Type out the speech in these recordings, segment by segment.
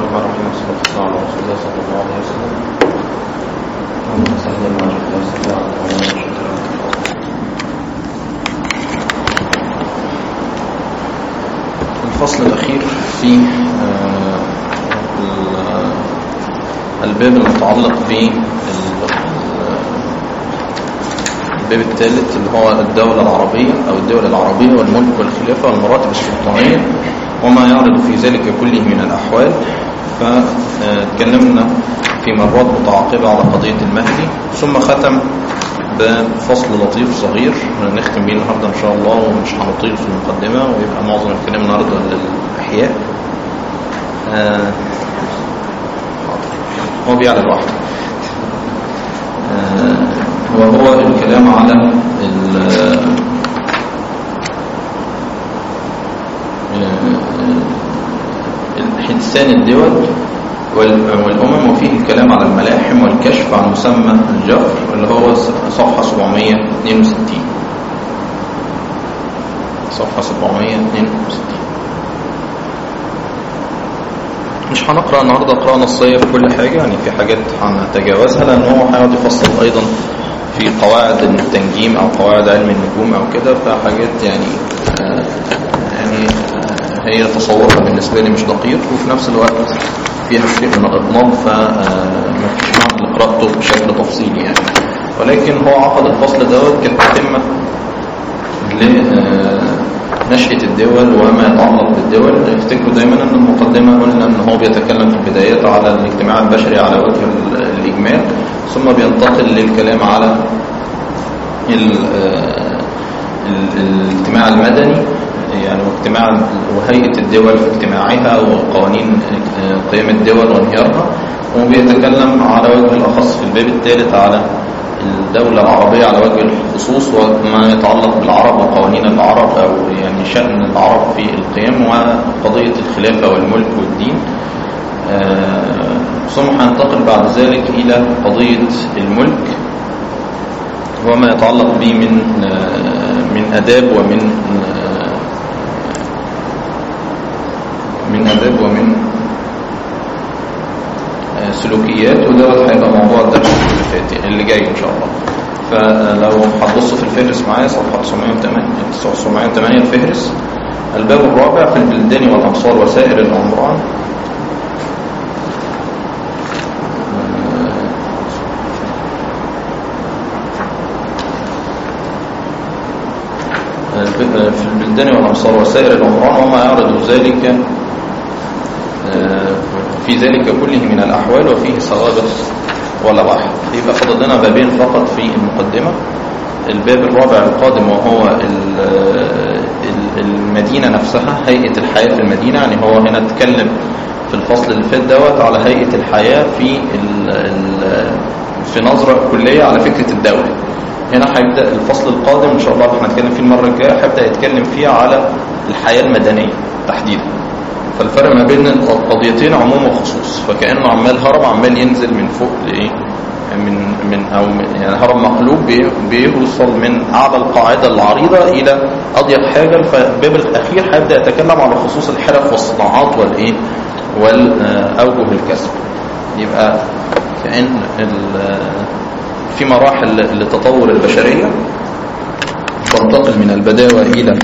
الرحمن الرحيم والصلاة والسلام على رسول الله صلى الله عليه وسلم اللهم صل وسلم وبارك على سيدنا الفصل الأخير في آه، ال- الباب المتعلق ب الباب الثالث اللي هو الدولة العربية أو الدولة العربية والملك والخلافة والمراتب السلطانية وما يعرض في ذلك كله من الأحوال فتكلمنا في مرات متعاقبة على قضية المهدي ثم ختم بفصل لطيف صغير نختم بيه النهاردة إن شاء الله ومش هنطيل في المقدمة ويبقى معظم الكلام النهاردة للأحياء آه، هو بيعلى لوحده آه، وهو الكلام على ال- آه، حدثان الدول وال- والأمم وفيه الكلام على الملاحم والكشف عن مسمى الجفر اللي هو صفحة 762 صفحة 762 مش هنقرأ النهاردة قراءة نصية في كل حاجة يعني في حاجات هنتجاوزها لأن هو هيقعد يفصل أيضا في قواعد التنجيم أو قواعد علم النجوم أو كده فحاجات يعني آه، يعني آه، هي تصورها بالنسبة لي مش دقيق وفي نفس الوقت فيها شيء من الإطناب فما فيش معنى لقراءته بشكل تفصيلي يعني ولكن هو عقد الفصل دوت كتتمة لنشأة الدول وما يتعلق بالدول افتكروا دايما ان المقدمة قلنا ان هو بيتكلم في البدايات على الاجتماع البشري على وجه ال- الإجمال ثم بينتقل للكلام على ال- آه، ال- الاجتماع المدني يعني واجتماع وهيئة الدول في اجتماعها وقوانين آه، قيام الدول وانهيارها وبيتكلم على وجه الأخص في الباب الثالث على الدولة العربية على وجه الخصوص وما يتعلق بالعرب وقوانين العرب أو يعني شأن العرب في القيام وقضية الخلافة والملك والدين آه، ثم هننتقل بعد ذلك إلى قضية الملك وما يتعلق به من آه، من آداب ومن آه، من آداب ومن آه، سلوكيات ودوت هيبقى موضوع الدرس اللي فات اللي جاي ان شاء الله فلو هتبص في الفهرس معايا صفحه 908 908 الفهرس الباب الرابع في البلدان والامصار وسائر العمران آه، الب- في البلدان والامصار وسائر العمران وما يعرض ذلك في ذلك كله من الأحوال وفيه سوابق ولواحق يبقى فضل لنا بابين فقط في المقدمة الباب الرابع القادم وهو ال- ال- المدينة نفسها هيئة الحياة في المدينة يعني هو هنا اتكلم في الفصل اللي فات دوت على هيئة الحياة في ال ال في نظرة كلية على فكرة الدولة هنا هيبدأ الفصل القادم إن شاء الله احنا هنتكلم فيه المرة الجاية هيبدأ يتكلم فيه على الحياة المدنية تحديدا فالفرق ما بين القضيتين عموم وخصوص فكأنه عمال هرم عمال ينزل من فوق لإيه من من أو من يعني هرم مقلوب بي- بيوصل من أعلى القاعدة العريضة إلى أضيق حاجة فالباب الأخير هيبدأ يتكلم على خصوص الحرف والصناعات والإيه والأوجه الكسب يبقى كأن ال- في مراحل لتطور البشرية تنتقل من البداوة إلى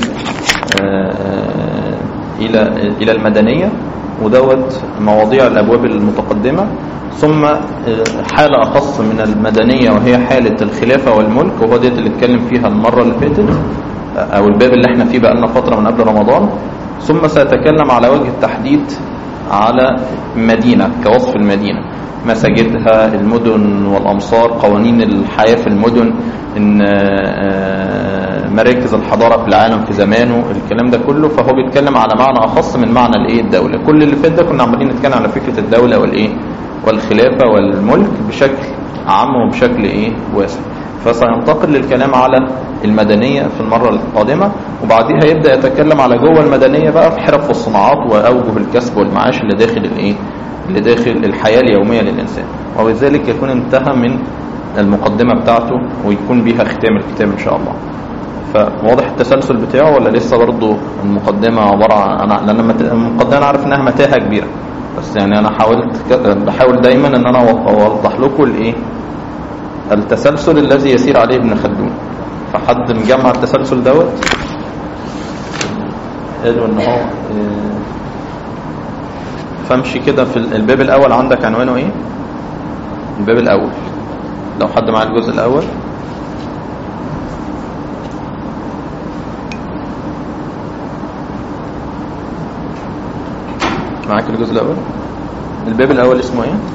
آه، إلى إلى المدنية ودوت مواضيع الأبواب المتقدمة ثم آه، حالة أخص من المدنية وهي حالة الخلافة والملك وهو ديت اللي اتكلم فيها المرة اللي فاتت آه، أو الباب اللي احنا فيه بقالنا فترة من قبل رمضان ثم سيتكلم على وجه التحديد على مدينة كوصف المدينة مساجدها المدن والأمصار قوانين الحياة في المدن إن آه، مراكز الحضارة في العالم في زمانه الكلام ده كله فهو بيتكلم على معنى أخص من معنى الإيه الدولة كل اللي فات ده كنا عمالين نتكلم على فكرة الدولة والإيه والخلافة والملك بشكل عام وبشكل إيه واسع فسينتقل للكلام على المدنية في المرة القادمة وبعديها يبدأ يتكلم على جوه المدنية بقى في حرف والصناعات وأوجه الكسب والمعاش اللي داخل الإيه اللي داخل الحياة اليومية للإنسان وبذلك يكون انتهى من المقدمة بتاعته ويكون بيها ختام الكتاب إن شاء الله فواضح التسلسل بتاعه ولا لسه برضه المقدمة عبارة عن أنا لأن المت- المقدمة أنا عارف إنها متاهة كبيرة بس يعني انا حاولت ك- بحاول دايما ان انا أو- اوضح لكم الايه التسلسل الذي يسير عليه ابن خلدون فحد مجمع التسلسل دوت قالوا ان هو آه، فامشي كده في ال- الباب الاول عندك عنوانه ايه الباب الاول لو حد معاه الجزء الاول معاك الجزء الاول الباب الاول اسمه ايه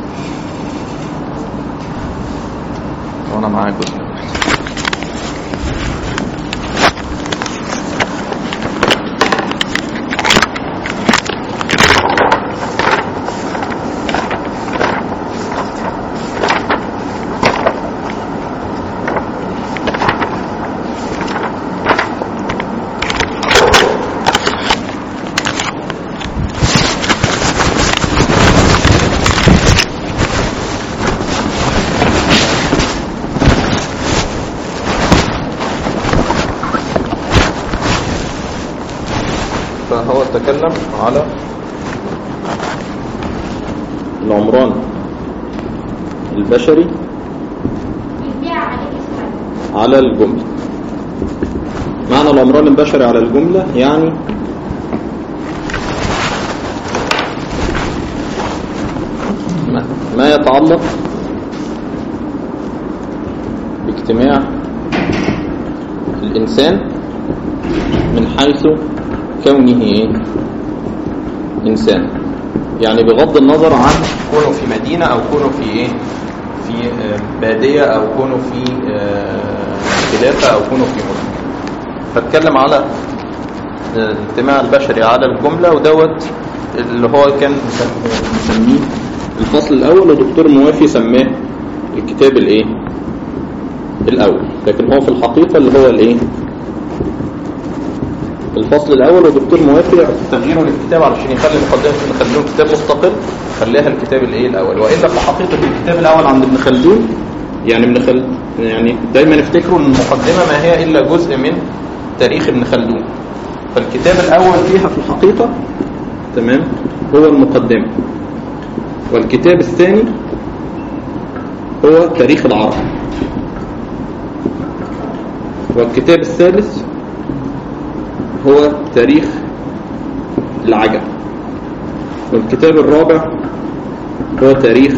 وانا معاك الجزء الأول. فهو تكلم على العمران البشري البيع عليه اسمه على الجملة معنى العمران البشري على الجملة يعني ما- ما يتعلق باجتماع الإنسان من حيث كونه إيه؟ إنسان يعني بغض النظر عن كونه في مدينة أو كونه في إيه؟ في آه، بادية أو كونه في آه، خلافة أو كونه في مدن فاتكلم على آه، الاجتماع البشري على الجملة ودوت اللي هو كان مسم- مسميه الفصل الأول ودكتور موافي سماه الكتاب الإيه؟ الأول لكن هو في الحقيقة اللي هو الإيه؟ الفصل الاول ودكتور موافق تغييره للكتاب علشان يخلي مقدمه ابن خلدون كتاب مستقل خليها الكتاب الايه الاول والا في حقيقه الكتاب الاول عند ابن خلدون يعني ابن خل يعني دايما افتكروا ان المقدمه ما هي الا جزء من تاريخ ابن خلدون فالكتاب الاول فيها في الحقيقه تمام هو المقدمه والكتاب الثاني هو تاريخ العرب والكتاب الثالث هو تاريخ العجم والكتاب الرابع هو تاريخ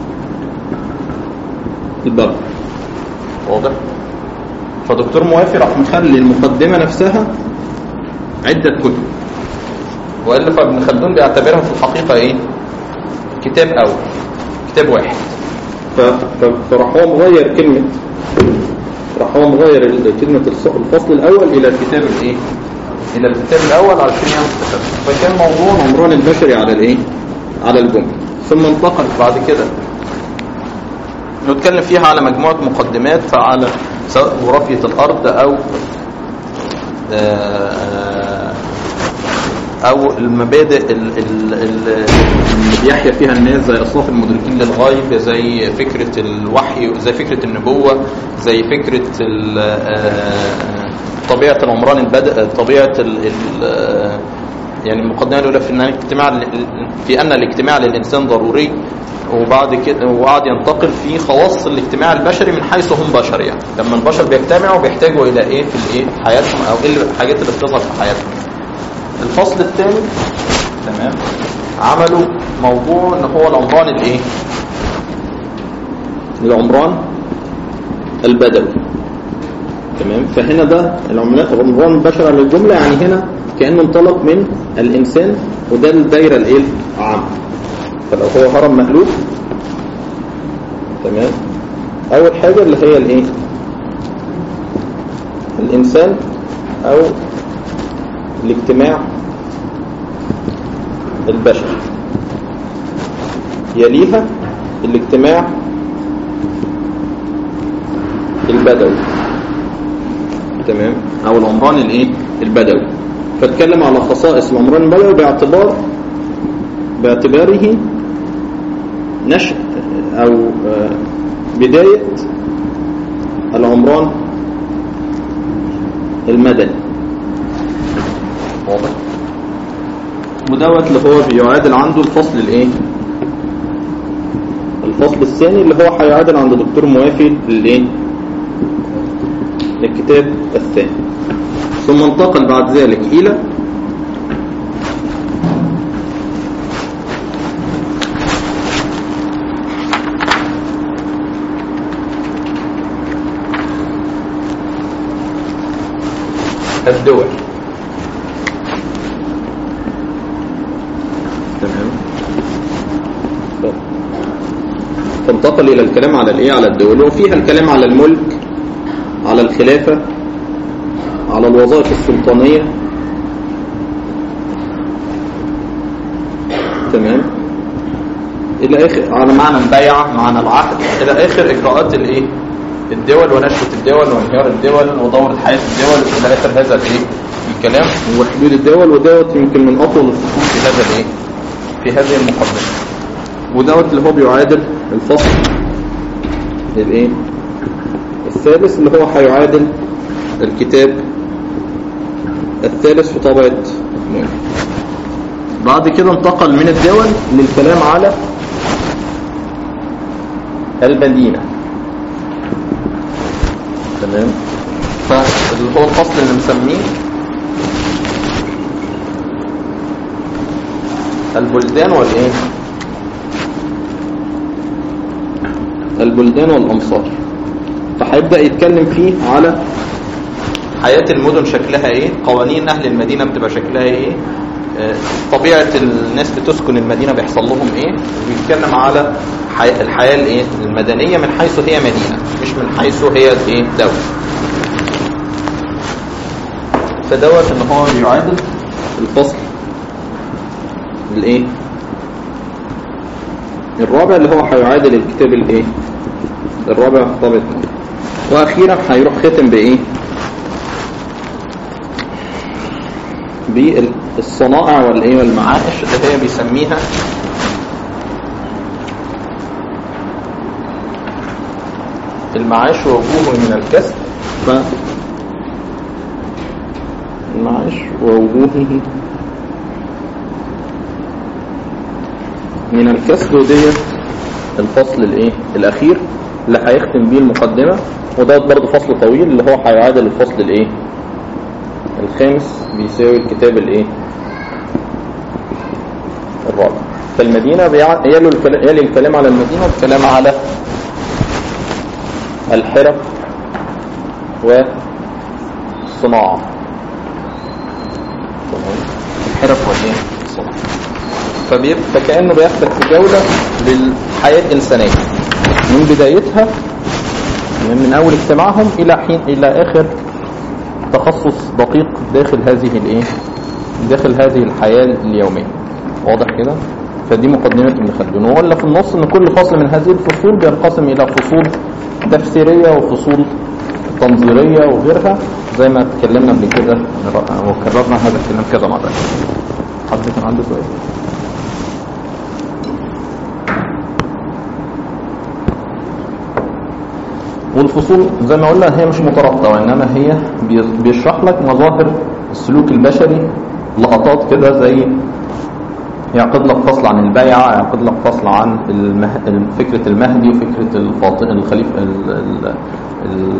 البر واضح فدكتور موافي راح مخلي المقدمة نفسها عدة كتب وإلا فابن خلدون بيعتبرها في الحقيقة إيه كتاب أول كتاب واحد ف- ف- فراح هو مغير كلمة راح هو مغير ال- كلمة الص- الفصل الأول إلى الكتاب الإيه إلى الكتاب الأول علشان يعمل تسلسل فكان موضوع عمران البشري على الإيه على الجملة ثم انتقل بعد كده نتكلم فيها على مجموعة مقدمات فعلى سواء جغرافية الأرض أو آه، أو المبادئ ال- ال- ال- اللي بيحيا فيها الناس زي أصناف المدركين للغيب زي فكرة الوحي زي فكرة النبوة زي فكرة ال- آه، طبيعة العمران البدء طبيعة ال ال يعني المقدمة الأولى في أن الاجتماع في أن الاجتماع للإنسان ضروري وبعد كده وقعد ينتقل في خواص الاجتماع البشري من حيث هم بشر يعني لما البشر بيجتمعوا بيحتاجوا إلى إيه في الإيه في حياتهم أو إيه الحاجات اللي بتظهر في حياتهم الفصل الثاني تمام عملوا موضوع ان هو العمران الايه العمران البدوي تمام فهنا ده العملاء عمران البشر على الجملة يعني هنا كأنه انطلق من الإنسان وده الدايرة الايه العامة فلو هو هرم مألوف تمام أول حاجة اللي هي الايه الإنسان أو الاجتماع البشري يليها الاجتماع البدوي تمام او العمران الايه البدوي فاتكلم على خصائص العمران البدوي باعتبار باعتباره نشأ او آه، بداية العمران المدني واضح ودوت اللي هو بيعادل عنده الفصل الايه الفصل الثاني اللي هو هيعادل عند دكتور موافي للايه الكتاب الثاني ثم انتقل بعد ذلك الى الدول تمام تنتقل الى الكلام على الايه على الدول وفيها الكلام على الملك على الخلافة على الوظائف السلطانية تمام الى اخر على معنى البيعة معنى العقد الى اخر اجراءات الايه الدول ونشوة الدول وانهيار الدول ودورة حياة الدول الى اخر هذا الايه الكلام وحدود الدول ودوت يمكن من اطول الفصول في هذا الايه في هذه المقدمة ودوت اللي هو بيعادل الفصل الايه الثالث اللي هو هيعادل الكتاب الثالث في طبعة نوح بعد كده انتقل من الدول للكلام على المدينة تمام فاللي هو الفصل اللي مسميه البلدان والايه البلدان والامصار فهيبدا يتكلم فيه على حياة المدن شكلها ايه قوانين اهل المدينة بتبقى شكلها ايه آه، طبيعة الناس بتسكن المدينة بيحصل لهم ايه ويتكلم على حي... الحياة الايه المدنية من حيث هي مدينة مش من حيث هي ايه دولة فدوت ان هو يعادل الفصل الايه الرابع اللي هو هيعادل الكتاب الايه الرابع طابع واخيرا هيروح ختم بايه بالصنائع والايه والمعائش اللي هي بيسميها المعاش ووجوه من الكسب ف المعاش ووجوهه من الكسب ودي الفصل الايه الاخير اللي هيختم بيه المقدمة وده برضه فصل طويل اللي هو هيعادل الفصل الايه الخامس بيساوي الكتاب الايه الرابع فالمدينة بيع- يلي الكلام, يلي الكلام على المدينة والكلام على الحرف والصناعة تمام؟ الحرف والايه الصناعة فبيبقى فكأنه بياخدك في جولة للحياة الإنسانية من بدايتها من أول اجتماعهم إلى حين إلى آخر تخصص دقيق داخل هذه الايه داخل هذه الحياة اليومية واضح كده فدي مقدمة ابن خلدون ولا في النص ان كل فصل من هذه الفصول بينقسم الى فصول تفسيرية وفصول تنظيرية وغيرها زي ما اتكلمنا قبل كده وكررنا هذا الكلام كذا مرة حد كان عنده سؤال والفصول زي ما قلنا هي مش مترابطة وإنما هي بي- بيشرح لك مظاهر السلوك البشري لقطات كده زي يعقد لك فصل عن البيعة يعقد لك فصل عن المه... فكرة المهدي وفكرة الفاطمة الخليفة ال... ال... ال...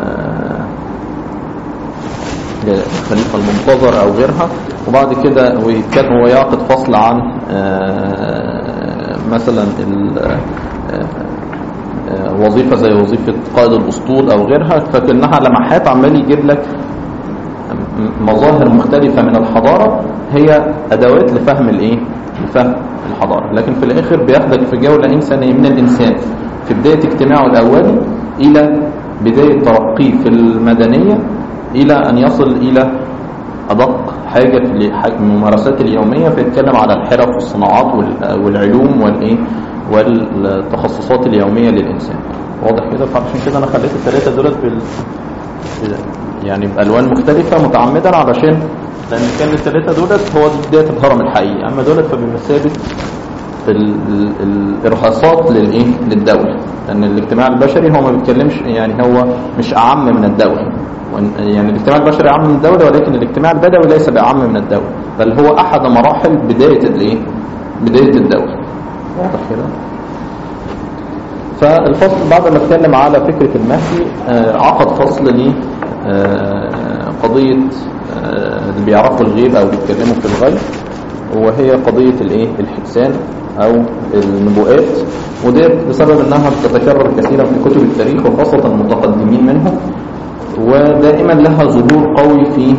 الخليفة المنتظر أو غيرها وبعد كده ويتكلم ويعقد فصل عن آه، مثلا ال- آه، آه، وظيفة زي وظيفة قائد الأسطول أو غيرها فكأنها لمحات عمال يجيب لك م- مظاهر مختلفة من الحضارة هي أدوات لفهم الإيه؟ لفهم الحضارة لكن في الآخر بياخدك في جولة إنسانية من الإنسان في بداية اجتماعه الأولي إلى بداية ترقيه في المدنية إلى أن يصل إلى أدق حاجة في الح- الممارسات اليومية فيتكلم على الحرف والصناعات وال- والعلوم والإيه والتخصصات اليومية للإنسان واضح كده فعشان كده أنا خليت الثلاثة دولت بال يعني بألوان مختلفة متعمدا علشان لأن كان الثلاثة دولت هو دي بداية الهرم الحقيقي أما دولت فبمثابة ال- ال- الإرهاصات للإيه للدولة لأن الاجتماع البشري هو ما بيتكلمش يعني هو مش أعم من الدولة وإن- يعني الاجتماع البشري أعم من الدولة ولكن الاجتماع البدوي ليس بأعم من الدولة بل هو أحد مراحل بداية الإيه؟ بداية الدولة واضح كده فالفصل بعد ما اتكلم على فكرة المهدي آه، عقد فصل ليه آه، قضية آه، اللي بيعرفوا الغيب أو بيتكلموا في الغيب وهي قضية الايه الحدثان أو النبوءات وديت بسبب أنها بتتكرر كثيرا في كتب التاريخ وخاصة المتقدمين منهم ودائما لها ظهور قوي في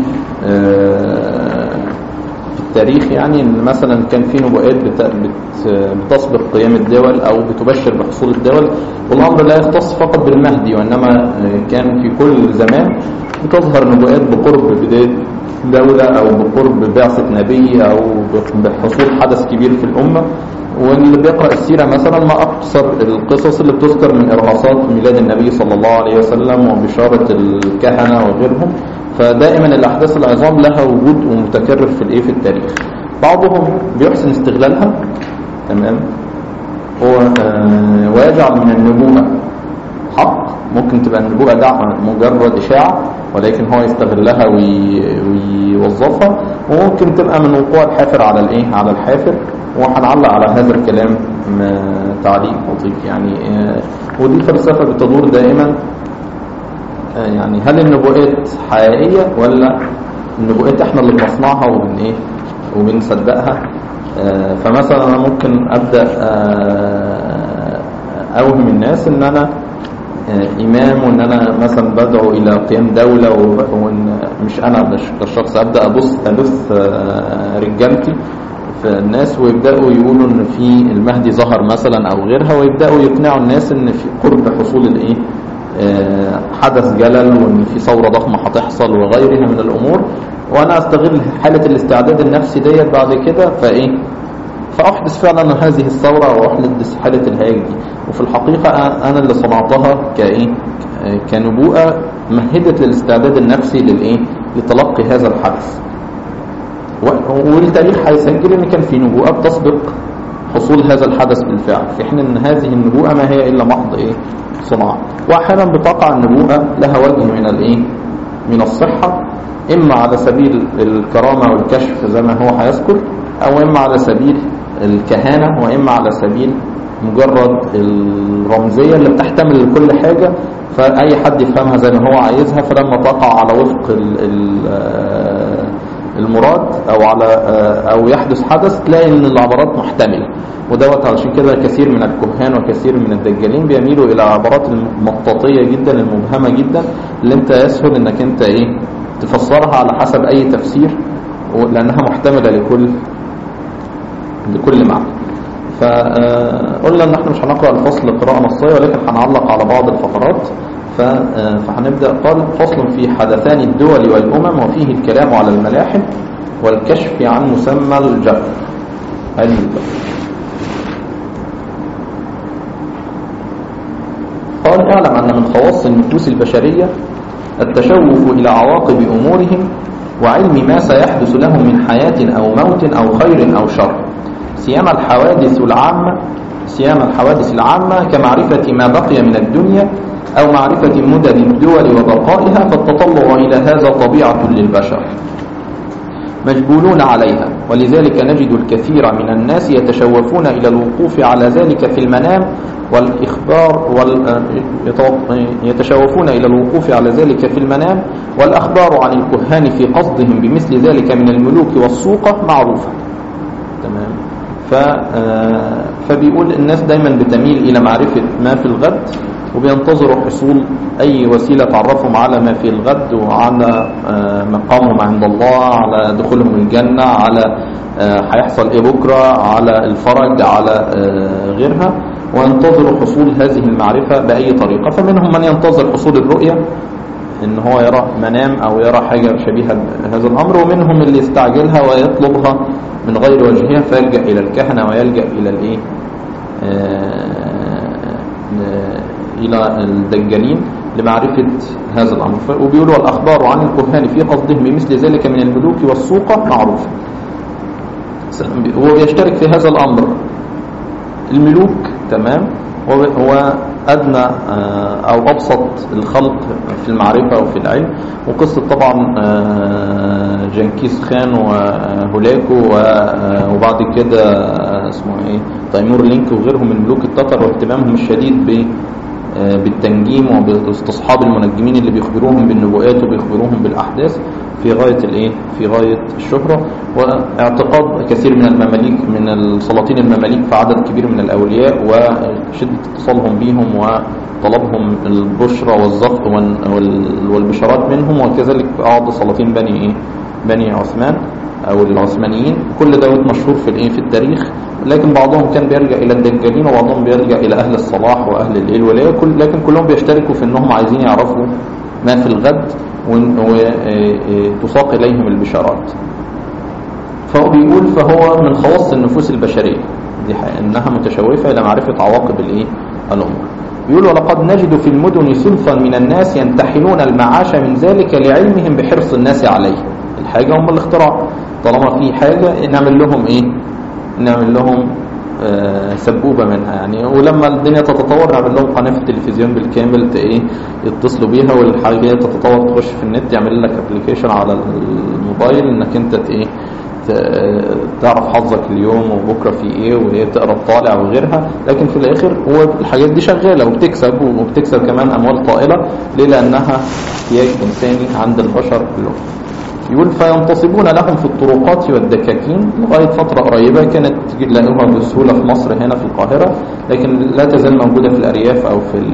آه، في التاريخ يعني ان مثلا كان في نبوءات بت- بت- بتسبق قيام الدول او بتبشر بحصول الدول والامر لا يختص فقط بالمهدي وانما آه، كان في كل زمان بتظهر نبوءات بقرب بدايه دوله او بقرب بعثه نبي او بحصول حدث كبير في الامه واللي بيقرأ السيرة مثلا ما أكثر القصص اللي بتذكر من إرهاصات ميلاد النبي صلى الله عليه وسلم وبشارة الكهنة وغيرهم فدائما الأحداث العظام لها وجود ومتكرر في الإيه في التاريخ بعضهم بيحسن استغلالها تمام هو آه، ويجعل من النبوءة حق ممكن تبقى النبوءة ده مجرد إشاعة ولكن هو يستغلها وي- ويوظفها وممكن تبقى من وقوع الحافر على الايه على الحافر وهنعلق على هذا الكلام م- تعليق لطيف يعني آه، ودي فلسفة بتدور دائما آه، يعني هل النبوءات حقيقية ولا النبوءات احنا اللي بنصنعها وبن ايه وبنصدقها آه، فمثلا انا ممكن ابدا آه، اوهم الناس ان انا آه، امام وان انا مثلا بدعو الى قيام دوله وب- وان مش انا مش كشخص ابدا ابص ابث آه، رجالتي في الناس ويبداوا يقولوا ان في المهدي ظهر مثلا او غيرها ويبداوا يقنعوا الناس ان في قرب حصول الايه آه، حدث جلل وان في ثوره ضخمه هتحصل وغيرها من الامور وانا استغل حاله الاستعداد النفسي ديت بعد كده فايه فأحدث فعلا هذه الثورة وأحدث حالة الهياج دي وفي الحقيقة أنا اللي صنعتها كإيه كنبوءة مهدت للاستعداد النفسي للإيه لتلقي هذا الحدث و- والتاريخ هيسجل إن كان في نبوءة بتسبق حصول هذا الحدث بالفعل في حين أن هذه النبوءة ما هي إلا محض إيه صناعة وأحيانا بتقع النبوءة لها وجه من الإيه من الصحة إما على سبيل الكرامة والكشف زي ما هو هيذكر أو إما على سبيل الكهانة وإما على سبيل مجرد الرمزية اللي بتحتمل كل حاجة فأي حد يفهمها زي ما هو عايزها فلما تقع على وفق ال ال آه، المراد أو على آه، أو يحدث حدث تلاقي إن العبارات محتملة ودوت علشان كده كثير من الكهان وكثير من الدجالين بيميلوا إلى عبارات المطاطية جدا المبهمة جدا اللي أنت يسهل إنك أنت إيه تفسرها على حسب أي تفسير لأنها محتملة لكل لكل معنى فقلنا ان احنا مش هنقرأ الفصل قراءة نصية ولكن هنعلق على بعض الفقرات ف- آه، فهنبدأ قال فصل في حدثان الدول والأمم وفيه الكلام على الملاحم والكشف عن مسمى الجبر هذه الجبر قال اعلم أن من خواص النفوس البشرية التشوف إلى عواقب أمورهم وعلم ما سيحدث لهم من حياة أو موت أو خير أو شر سيما الحوادث العامة سيما الحوادث العامة كمعرفة ما بقي من الدنيا أو معرفة مدد الدول وبقائها فالتطلع إلى هذا طبيعة للبشر مجبولون عليها ولذلك نجد الكثير من الناس يتشوفون إلى الوقوف على ذلك في المنام والإخبار وال... يتو- يتشوفون إلى الوقوف على ذلك في المنام والأخبار عن الكهان في قصدهم بمثل ذلك من الملوك والسوقة معروفة تمام ف... آه، فبيقول الناس دايما بتميل إلى معرفة ما في الغد وبينتظروا حصول أي وسيلة تعرفهم على ما في الغد وعلى آه، مقامهم عند الله على دخولهم الجنة على آه، هيحصل إيه بكرة على الفرج على آه، غيرها وينتظروا حصول هذه المعرفة بأي طريقة فمنهم من ينتظر حصول الرؤية ان هو يرى منام او يرى حاجة شبيهة بهذا الامر ومنهم اللي يستعجلها ويطلبها من غير وجهها فيلجأ الى الكهنة ويلجأ الى الايه آه، الى الدجالين لمعرفة هذا الامر ف- وبيقولوا الاخبار عن الكهان في قصدهم بمثل ذلك من الملوك والسوقة معروفة هو بيشترك في هذا الامر الملوك تمام هو هو أدنى آه، أو أبسط الخلق في المعرفة وفي العلم وقصة طبعا آه، جنكيز خان وهولاكو و- آه، وبعد كده آه، اسمه ايه تيمور لينك وغيرهم من ملوك التتر واهتمامهم الشديد ب آه، بالتنجيم وباستصحاب المنجمين اللي بيخبروهم بالنبوءات وبيخبروهم بالأحداث في غاية الايه في غاية الشهرة واعتقاد كثير من المماليك من السلاطين المماليك في عدد كبير من الأولياء وشدة اتصالهم بهم وطلبهم البشرى والزفق وال- وال- والبشارات منهم وكذلك بعض سلاطين بني ايه بني عثمان او العثمانيين كل دوت مشهور في الايه في التاريخ لكن بعضهم كان بيلجا الى الدجالين وبعضهم بيلجا الى اهل الصلاح واهل الايه الولايه كل لكن كلهم بيشتركوا في انهم عايزين يعرفوا ما في الغد وتساق اليهم البشارات فهو بيقول فهو من خواص النفوس البشريه دي حقيقة انها متشوفه الى معرفه عواقب الايه الامور يقول ولقد نجد في المدن صنفا من الناس ينتحلون المعاش من ذلك لعلمهم بحرص الناس عليه الحاجه هم الاختراع طالما في حاجه نعمل لهم ايه نعمل لهم آه، سبوبة منها يعني ولما الدنيا تتطور نعمل لهم قناة في التلفزيون بالكامل ت- ايه يتصلوا بيها والحاجة تتطور تخش في النت يعمل لك ابلكيشن على الموبايل انك انت ت- ايه ت- تعرف حظك اليوم وبكرة في ايه وايه تقرا الطالع وغيرها لكن في الاخر هو الحاجات دي شغالة وبتكسب وبتكسب كمان اموال طائلة ليه لانها احتياج انساني عند البشر كلهم يقول فينتصبون لهم في الطرقات والدكاكين لغاية فترة قريبة كانت تلاقوها بسهولة في مصر هنا في القاهرة لكن لا تزال موجودة في الأرياف أو في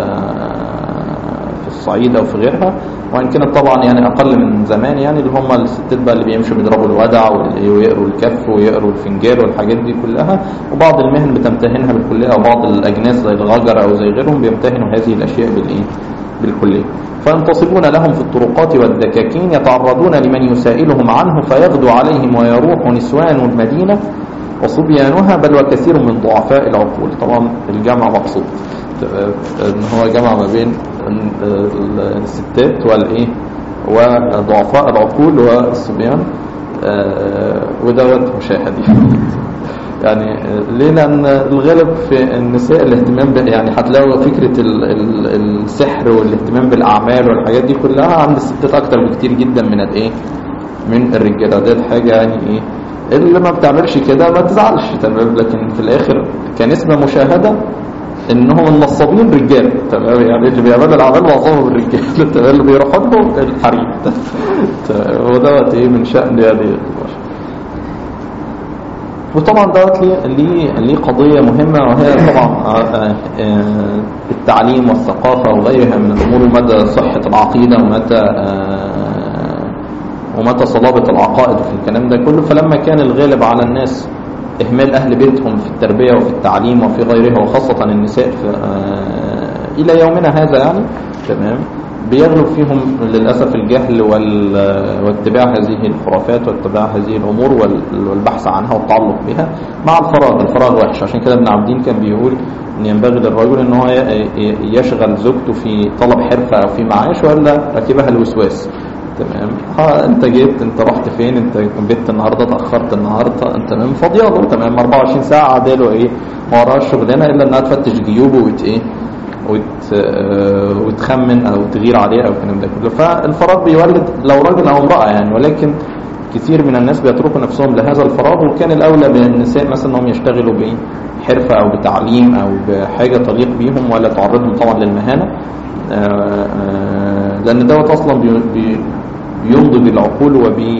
في الصعيد أو في غيرها وإن كانت طبعا يعني أقل من زمان يعني اللي هم الستات بقى اللي بيمشوا بيضربوا الودع ويقروا الكف ويقروا الفنجان والحاجات دي كلها وبعض المهن بتمتهنها بالكلية أو بعض الأجناس زي الغجر أو زي غيرهم بيمتهنوا هذه الأشياء بالإيه بالكلية فينتصبون لهم في الطرقات والدكاكين يتعرضون لمن يسائلهم عنه فيغدو عليهم ويروح نسوان المدينة وصبيانها بل وكثير من ضعفاء العقول طبعا الجمع مقصود ان هو جمع ما بين الستات والايه وضعفاء العقول والصبيان ودوت مشاهد يعني ليه لان الغالب في النساء الاهتمام ب... يعني هتلاقوا فكره ال... ال... السحر والاهتمام بالاعمال والحاجات دي كلها عند الستات اكتر بكتير جدا من الايه من الرجاله ديت حاجه يعني ايه اللي ما بتعملش كده ما تزعلش تمام لكن في الاخر كنسبه مشاهده انهم النصابين رجال تمام يعني اللي بيعملوا الاعمال معظمهم الرجال تمام اللي بيروحوا لهم الحريم ودوت ايه من شان يعني البشر وطبعا دوت ليه ليه قضيه مهمه وهي طبعا التعليم والثقافه وغيرها من الامور ومدى صحه العقيده ومتى ومتى صلابه العقائد في الكلام ده كله فلما كان الغالب على الناس اهمال اهل بيتهم في التربيه وفي التعليم وفي غيرها وخاصه النساء في الى يومنا هذا يعني تمام بيغلب فيهم للأسف الجهل واتباع هذه الخرافات واتباع هذه الأمور والبحث عنها والتعلق بها مع الفراغ الفراغ وحش عشان كده ابن عابدين كان بيقول ان ينبغي للرجل ان هو يشغل زوجته في طلب حرفة او في معاش ولا ركبها الوسواس تمام ها انت جيت انت رحت فين انت بيت النهارده اتاخرت النهارده انت تمام فاضياله تمام 24 ساعه عداله ايه ما وراش شغلانه الا انها تفتش جيوبه وت ايه وت... وتخمن او تغير عليه او الكلام ده كله فالفراغ بيولد لو راجل او امراه يعني ولكن كثير من الناس بيتركوا نفسهم لهذا الفراغ وكان الاولى بالنساء مثلا انهم يشتغلوا بحرفه او بتعليم او بحاجه تليق بيهم ولا تعرضهم طبعا للمهانه لان دوت اصلا بي... بينضج العقول وبي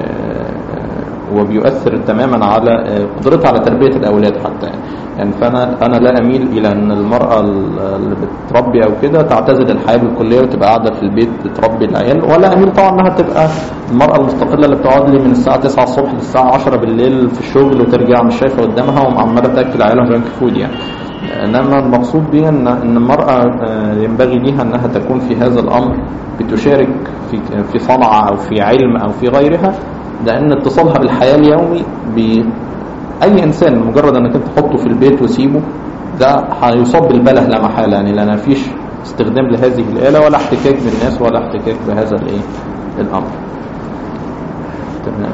وبيؤثر تماما على قدرتها على تربية الأولاد حتى يعني فأنا أنا لا أميل إلى أن المرأة اللي بتربي أو كده تعتزل الحياة بالكلية وتبقى قاعدة في البيت بتربي العيال ولا أميل طبعا أنها تبقى المرأة المستقلة اللي بتقعد لي من الساعة 9 الصبح للساعة 10 بالليل في الشغل وترجع مش شايفة قدامها وعمالة تاكل عيالها جانك فود يعني انما المقصود بها ان ان المراه ينبغي لها انها تكون في هذا الامر بتشارك في في صنعه او في علم او في غيرها لان اتصالها بالحياه اليومي باي انسان مجرد انك انت تحطه في البيت وسيبه ده هيصاب بالبله لا محاله يعني لان مفيش استخدام لهذه الاله ولا احتكاك بالناس ولا احتكاك بهذا الايه الامر تمام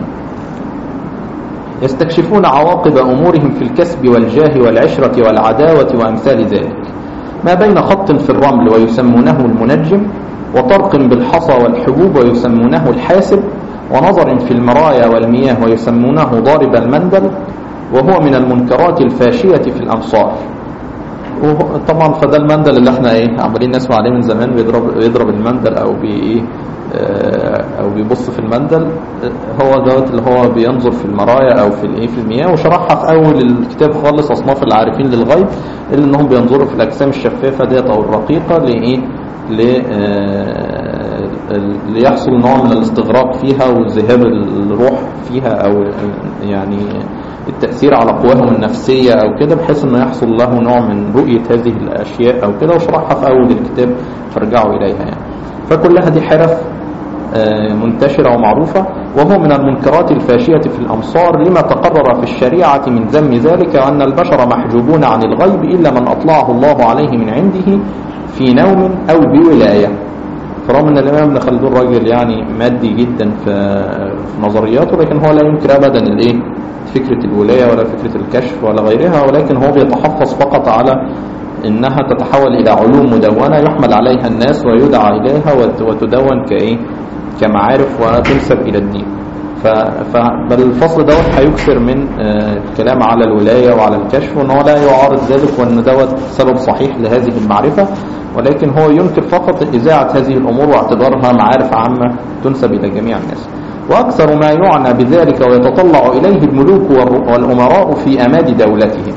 يستكشفون عواقب امورهم في الكسب والجاه والعشره والعداوه وامثال ذلك ما بين خط في الرمل ويسمونه المنجم وطرق بالحصى والحبوب ويسمونه الحاسب ونظر في المرايا والمياه ويسمونه ضارب المندل وهو من المنكرات الفاشية في الأمصار وهو- طبعا فده المندل اللي احنا ايه عمالين نسمع عليه من زمان بيضرب بيضرب المندل او بي ايه آه، او بيبص في المندل آه، هو دوت اللي هو بينظر في المرايا او في الايه في المياه وشرحها في اول الكتاب خالص اصناف العارفين للغيب اللي انهم بينظروا في الاجسام الشفافه ديت او الرقيقه لايه ل آه، ال- ليحصل نوع من الاستغراق فيها وذهاب الروح فيها او يعني التأثير على قواهم النفسية أو كده بحيث أنه يحصل له نوع من رؤية هذه الأشياء أو كده وشرحها في أول الكتاب فارجعوا إليها يعني فكلها دي حرف آه، منتشرة ومعروفة وهو من المنكرات الفاشية في الأمصار لما تقرر في الشريعة من ذم ذلك وأن البشر محجوبون عن الغيب إلا من أطلعه الله عليه من عنده في نوم أو بولاية فرغم ان الامام ابن خلدون راجل يعني مادي جدا في في نظرياته لكن هو لا ينكر ابدا الايه فكره الولايه ولا فكره الكشف ولا غيرها ولكن هو بيتحفظ فقط على انها تتحول الى علوم مدونه يحمل عليها الناس ويدعى اليها وت- وتدون كايه كمعارف وتنسب الى الدين ف... ف... بل الفصل دوت هيكثر من آه، الكلام على الولاية وعلى الكشف وان هو لا يعارض ذلك وان دوت سبب صحيح لهذه المعرفة ولكن هو ينكر فقط إذاعة هذه الأمور واعتبارها معارف عامة تنسب إلى جميع الناس وأكثر ما يعنى بذلك ويتطلع إليه الملوك والر- والأمراء في أماد دولتهم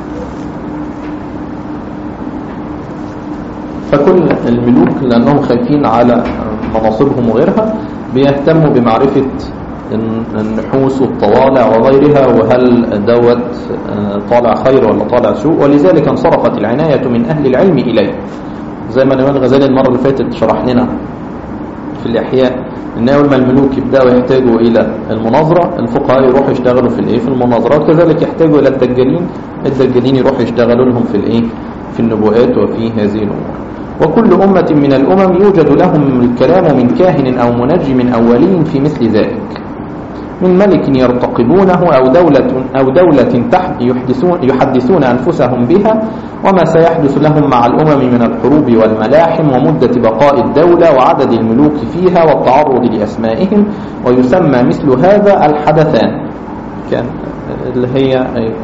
فكل الملوك لأنهم خايفين على مناصبهم وغيرها بيهتموا بمعرفة الن- النحوس والطوالع وغيرها وهل دوت آه، طالع خير ولا طالع سوء ولذلك انصرفت العناية من أهل العلم إليه زي ما الإمام الغزالي المرة اللي فاتت شرح لنا في الإحياء إن أول ما الملوك يبدأوا يحتاجوا إلى المناظرة الفقهاء يروحوا يشتغلوا في الإيه في المناظرات كذلك يحتاجوا إلى الدجالين الدجالين يروحوا يشتغلوا لهم في الإيه في النبوءات وفي هذه الأمور وكل أمة من الأمم يوجد لهم الكلام من كاهن أو منجم أو ولي في مثل ذلك من ملك يرتقبونه أو دولة أو دولة تح- يحدثون يحدثون أنفسهم بها وما سيحدث لهم مع الأمم من الحروب والملاحم ومدة بقاء الدولة وعدد الملوك فيها والتعرض لأسمائهم ويسمى مثل هذا الحدثان كان اللي هي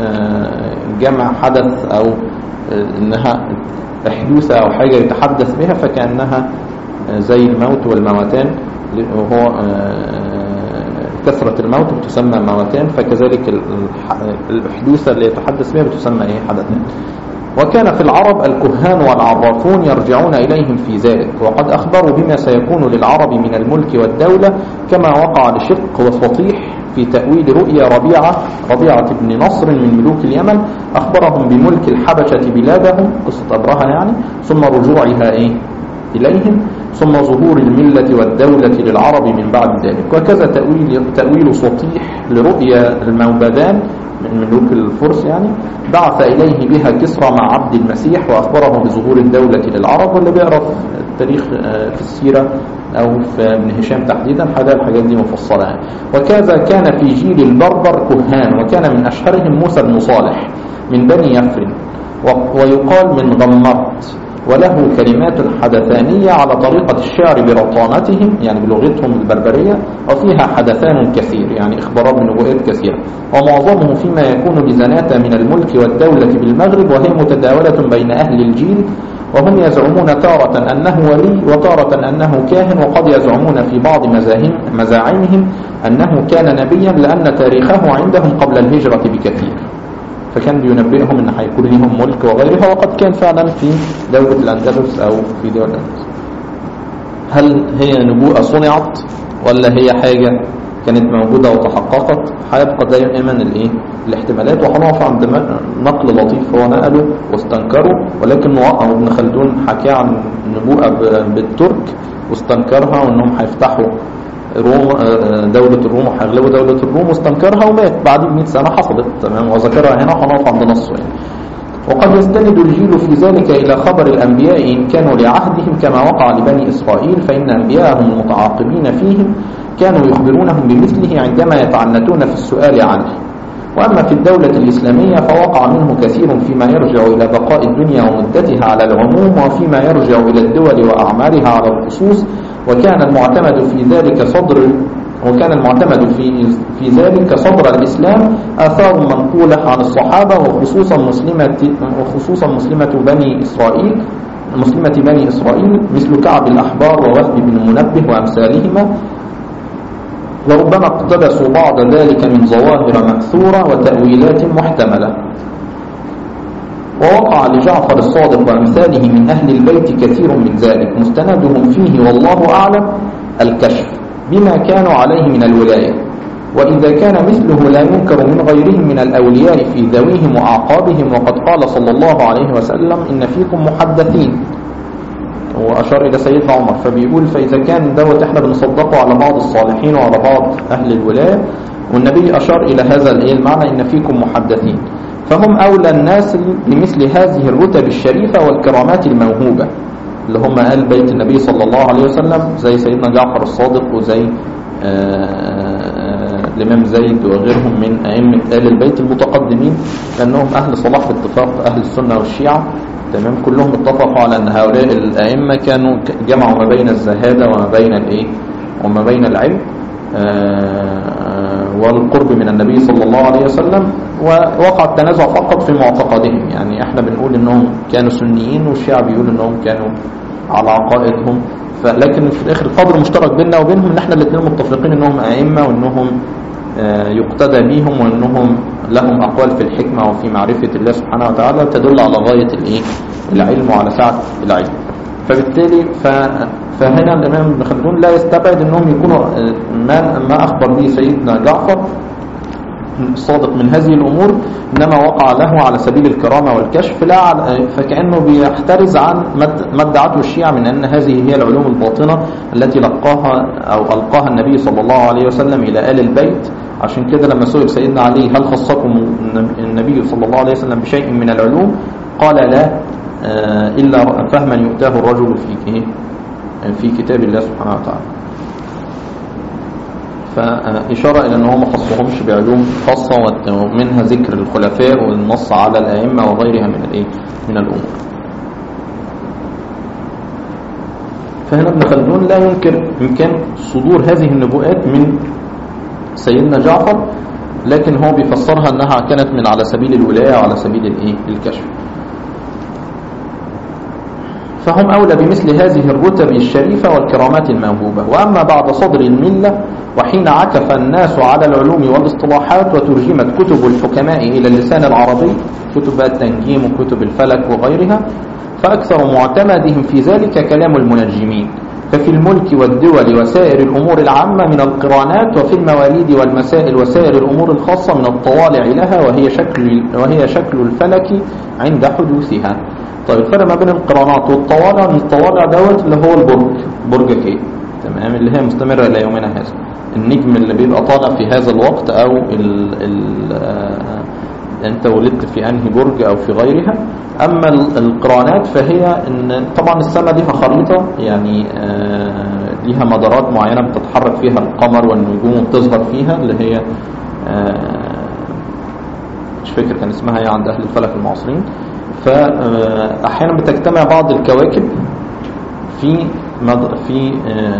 آه، جمع حدث أو آه، إنها حدوثة أو حاجة يتحدث بها فكأنها آه، زي الموت والموتان وهو آه، كثرة الموت بتسمى موتان فكذلك الح- الحدوثة اللي يتحدث بها بتسمى ايه حدثان وكان في العرب الكهان والعرافون يرجعون إليهم في ذلك وقد أخبروا بما سيكون للعرب من الملك والدولة كما وقع لشق وسطيح في تأويل رؤيا ربيعة ربيعة بن نصر من ملوك اليمن أخبرهم بملك الحبشة بلادهم قصة أبرهة يعني ثم رجوعها إيه إليهم ثم ظهور الملة والدولة للعرب من بعد ذلك وكذا تأويل, تأويل سطيح لرؤيا الموبدان من ملوك الفرس يعني بعث إليه بها كسرى مع عبد المسيح وأخبره بظهور الدولة للعرب واللي بيعرف التاريخ آه، في السيرة أو في ابن هشام تحديدا هذا الحاجات دي مفصلة يعني. وكذا كان في جيل البربر كهان وكان من أشهرهم موسى بن صالح من بني يفرن و- ويقال من غمرت وله كلمات حدثانية على طريقة الشعر برطانتهم يعني بلغتهم البربرية وفيها حدثان كثير يعني إخبارات بنبوءات كثيرة ومعظمه فيما يكون لزناتة من الملك والدولة بالمغرب وهي متداولة بين أهل الجيل وهم يزعمون تارة أنه ولي وتارة أنه كاهن وقد يزعمون في بعض مزاهم مزاعمهم أنه كان نبيا لأن تاريخه عندهم قبل الهجرة بكثير فكان بينبئهم ان هيكون لهم ملك وغيرها وقد كان فعلا في دولة الأندلس أو في دول الأندلس هل هي نبوءة صنعت ولا هي حاجة كانت موجودة وتحققت هيبقى دائما الايه الاحتمالات وهنقف عند م- نقل لطيف هو نقله واستنكره ولكن موقع ابن خلدون حكى عن نبوءة ب- بالترك واستنكرها وانهم هيفتحوا روم آه، دولة الروم وهيغلبوا دولة الروم واستنكرها ومات بعد 100 سنة حصلت تمام وذكرها هنا وهنقف عند نصه يعني. وقد يستند الجيل في ذلك إلى خبر الأنبياء إن كانوا لعهدهم كما وقع لبني إسرائيل فإن أنبياءهم المتعاقبين فيهم كانوا يخبرونهم بمثله عندما يتعنتون في السؤال عنه وأما في الدولة الإسلامية فوقع منه كثير فيما يرجع إلى بقاء الدنيا ومدتها على العموم وفيما يرجع إلى الدول وأعمارها على الخصوص وكان المعتمد في ذلك صدر وكان المعتمد في في ذلك صدر الإسلام آثار منقولة عن الصحابة وخصوصا مسلمة وخصوصا مسلمة بني إسرائيل مسلمة بني إسرائيل مثل كعب الأحبار ووهب بن منبه وأمثالهما وربما اقتبسوا بعض ذلك من ظواهر مأثورة وتأويلات محتملة ووقع لجعفر الصادق وأمثاله من أهل البيت كثير من ذلك مستندهم فيه والله أعلم الكشف بما كانوا عليه من الولاية وإذا كان مثله لا ينكر من غيرهم من الأولياء في ذويهم وأعقابهم وقد قال صلى الله عليه وسلم إن فيكم محدثين وأشار إلى سيدنا عمر فبيقول فإذا كان دوت إحنا بنصدقه على بعض الصالحين وعلى بعض أهل الولاية والنبي أشار إلى هذا الإيه المعنى إن فيكم محدثين فهم أولى الناس بمثل هذه الرتب الشريفة والكرامات الموهوبة اللي هم أهل بيت النبي صلى الله عليه وسلم زي سيدنا جعفر الصادق وزي آه، الإمام زيد وغيرهم من أئمة آل البيت المتقدمين لأنهم أهل صلاح باتفاق أهل السنة والشيعة تمام كلهم اتفقوا على أن هؤلاء الأئمة كانوا جمعوا ما بين الزهادة وما بين الإيه وما بين العلم آه، والقرب من النبي صلى الله عليه وسلم ووقع التنازع فقط في معتقدهم يعني احنا بنقول انهم كانوا سنيين والشيعة بيقول انهم كانوا على عقائدهم فلكن في الاخر القدر مشترك بيننا وبينهم ان احنا الاثنين متفقين انهم ائمه وانهم آه، يقتدى بهم وانهم لهم اقوال في الحكمه وفي معرفه الله سبحانه وتعالى تدل على غايه الايه العلم وعلى سعه العلم فبالتالي ف فهنا الامام ابن خلدون لا يستبعد انهم يكونوا آه، ما ما اخبر به سيدنا جعفر الصادق من هذه الأمور إنما وقع له على سبيل الكرامة والكشف لا على فكأنه بيحترز عن ما ادعته الشيعة من أن هذه هي العلوم الباطنة التي لقاها أو ألقاها النبي صلى الله عليه وسلم إلى آل البيت عشان كده لما سئل سيدنا علي هل خصكم النبي صلى الله عليه وسلم بشيء من العلوم قال لا آه، إلا فهما يؤتاه الرجل في في كتاب الله سبحانه وتعالى فإشارة إلى أنه ما خصهمش بعلوم خاصة ومنها ذكر الخلفاء والنص على الأئمة وغيرها من الإيه من الأمور فهنا ابن خلدون لا ينكر إمكان صدور هذه النبوءات من سيدنا جعفر لكن هو بيفسرها أنها كانت من على سبيل الولاية وعلى سبيل الإيه الكشف فهم أولى بمثل هذه الرتب الشريفة والكرامات الموهوبة وأما بعد صدر الملة وحين عكف الناس على العلوم والاصطلاحات وترجمت كتب الحكماء إلى اللسان العربي كتب التنجيم وكتب الفلك وغيرها فأكثر معتمدهم في ذلك كلام المنجمين ففي الملك والدول وسائر الأمور العامة من القرانات وفي المواليد والمسائل وسائر الأمور الخاصة من الطوالع لها وهي شكل, وهي شكل الفلك عند حدوثها طيب الفرق ما بين القرانات والطوالع ان الطوالع دوت اللي هو البرج برج كي تمام اللي هي مستمرة إلى يومنا هذا النجم اللي بيبقى طالع في هذا الوقت أو ال ال آه أنت ولدت في أنهي برج أو في غيرها أما القرانات فهي إن طبعا السماء ليها خريطة يعني آه ليها مدارات معينة بتتحرك فيها القمر والنجوم بتظهر فيها اللي هي آه مش فاكر كان اسمها ايه عند أهل الفلك المعاصرين فأحيانا بتجتمع بعض الكواكب في في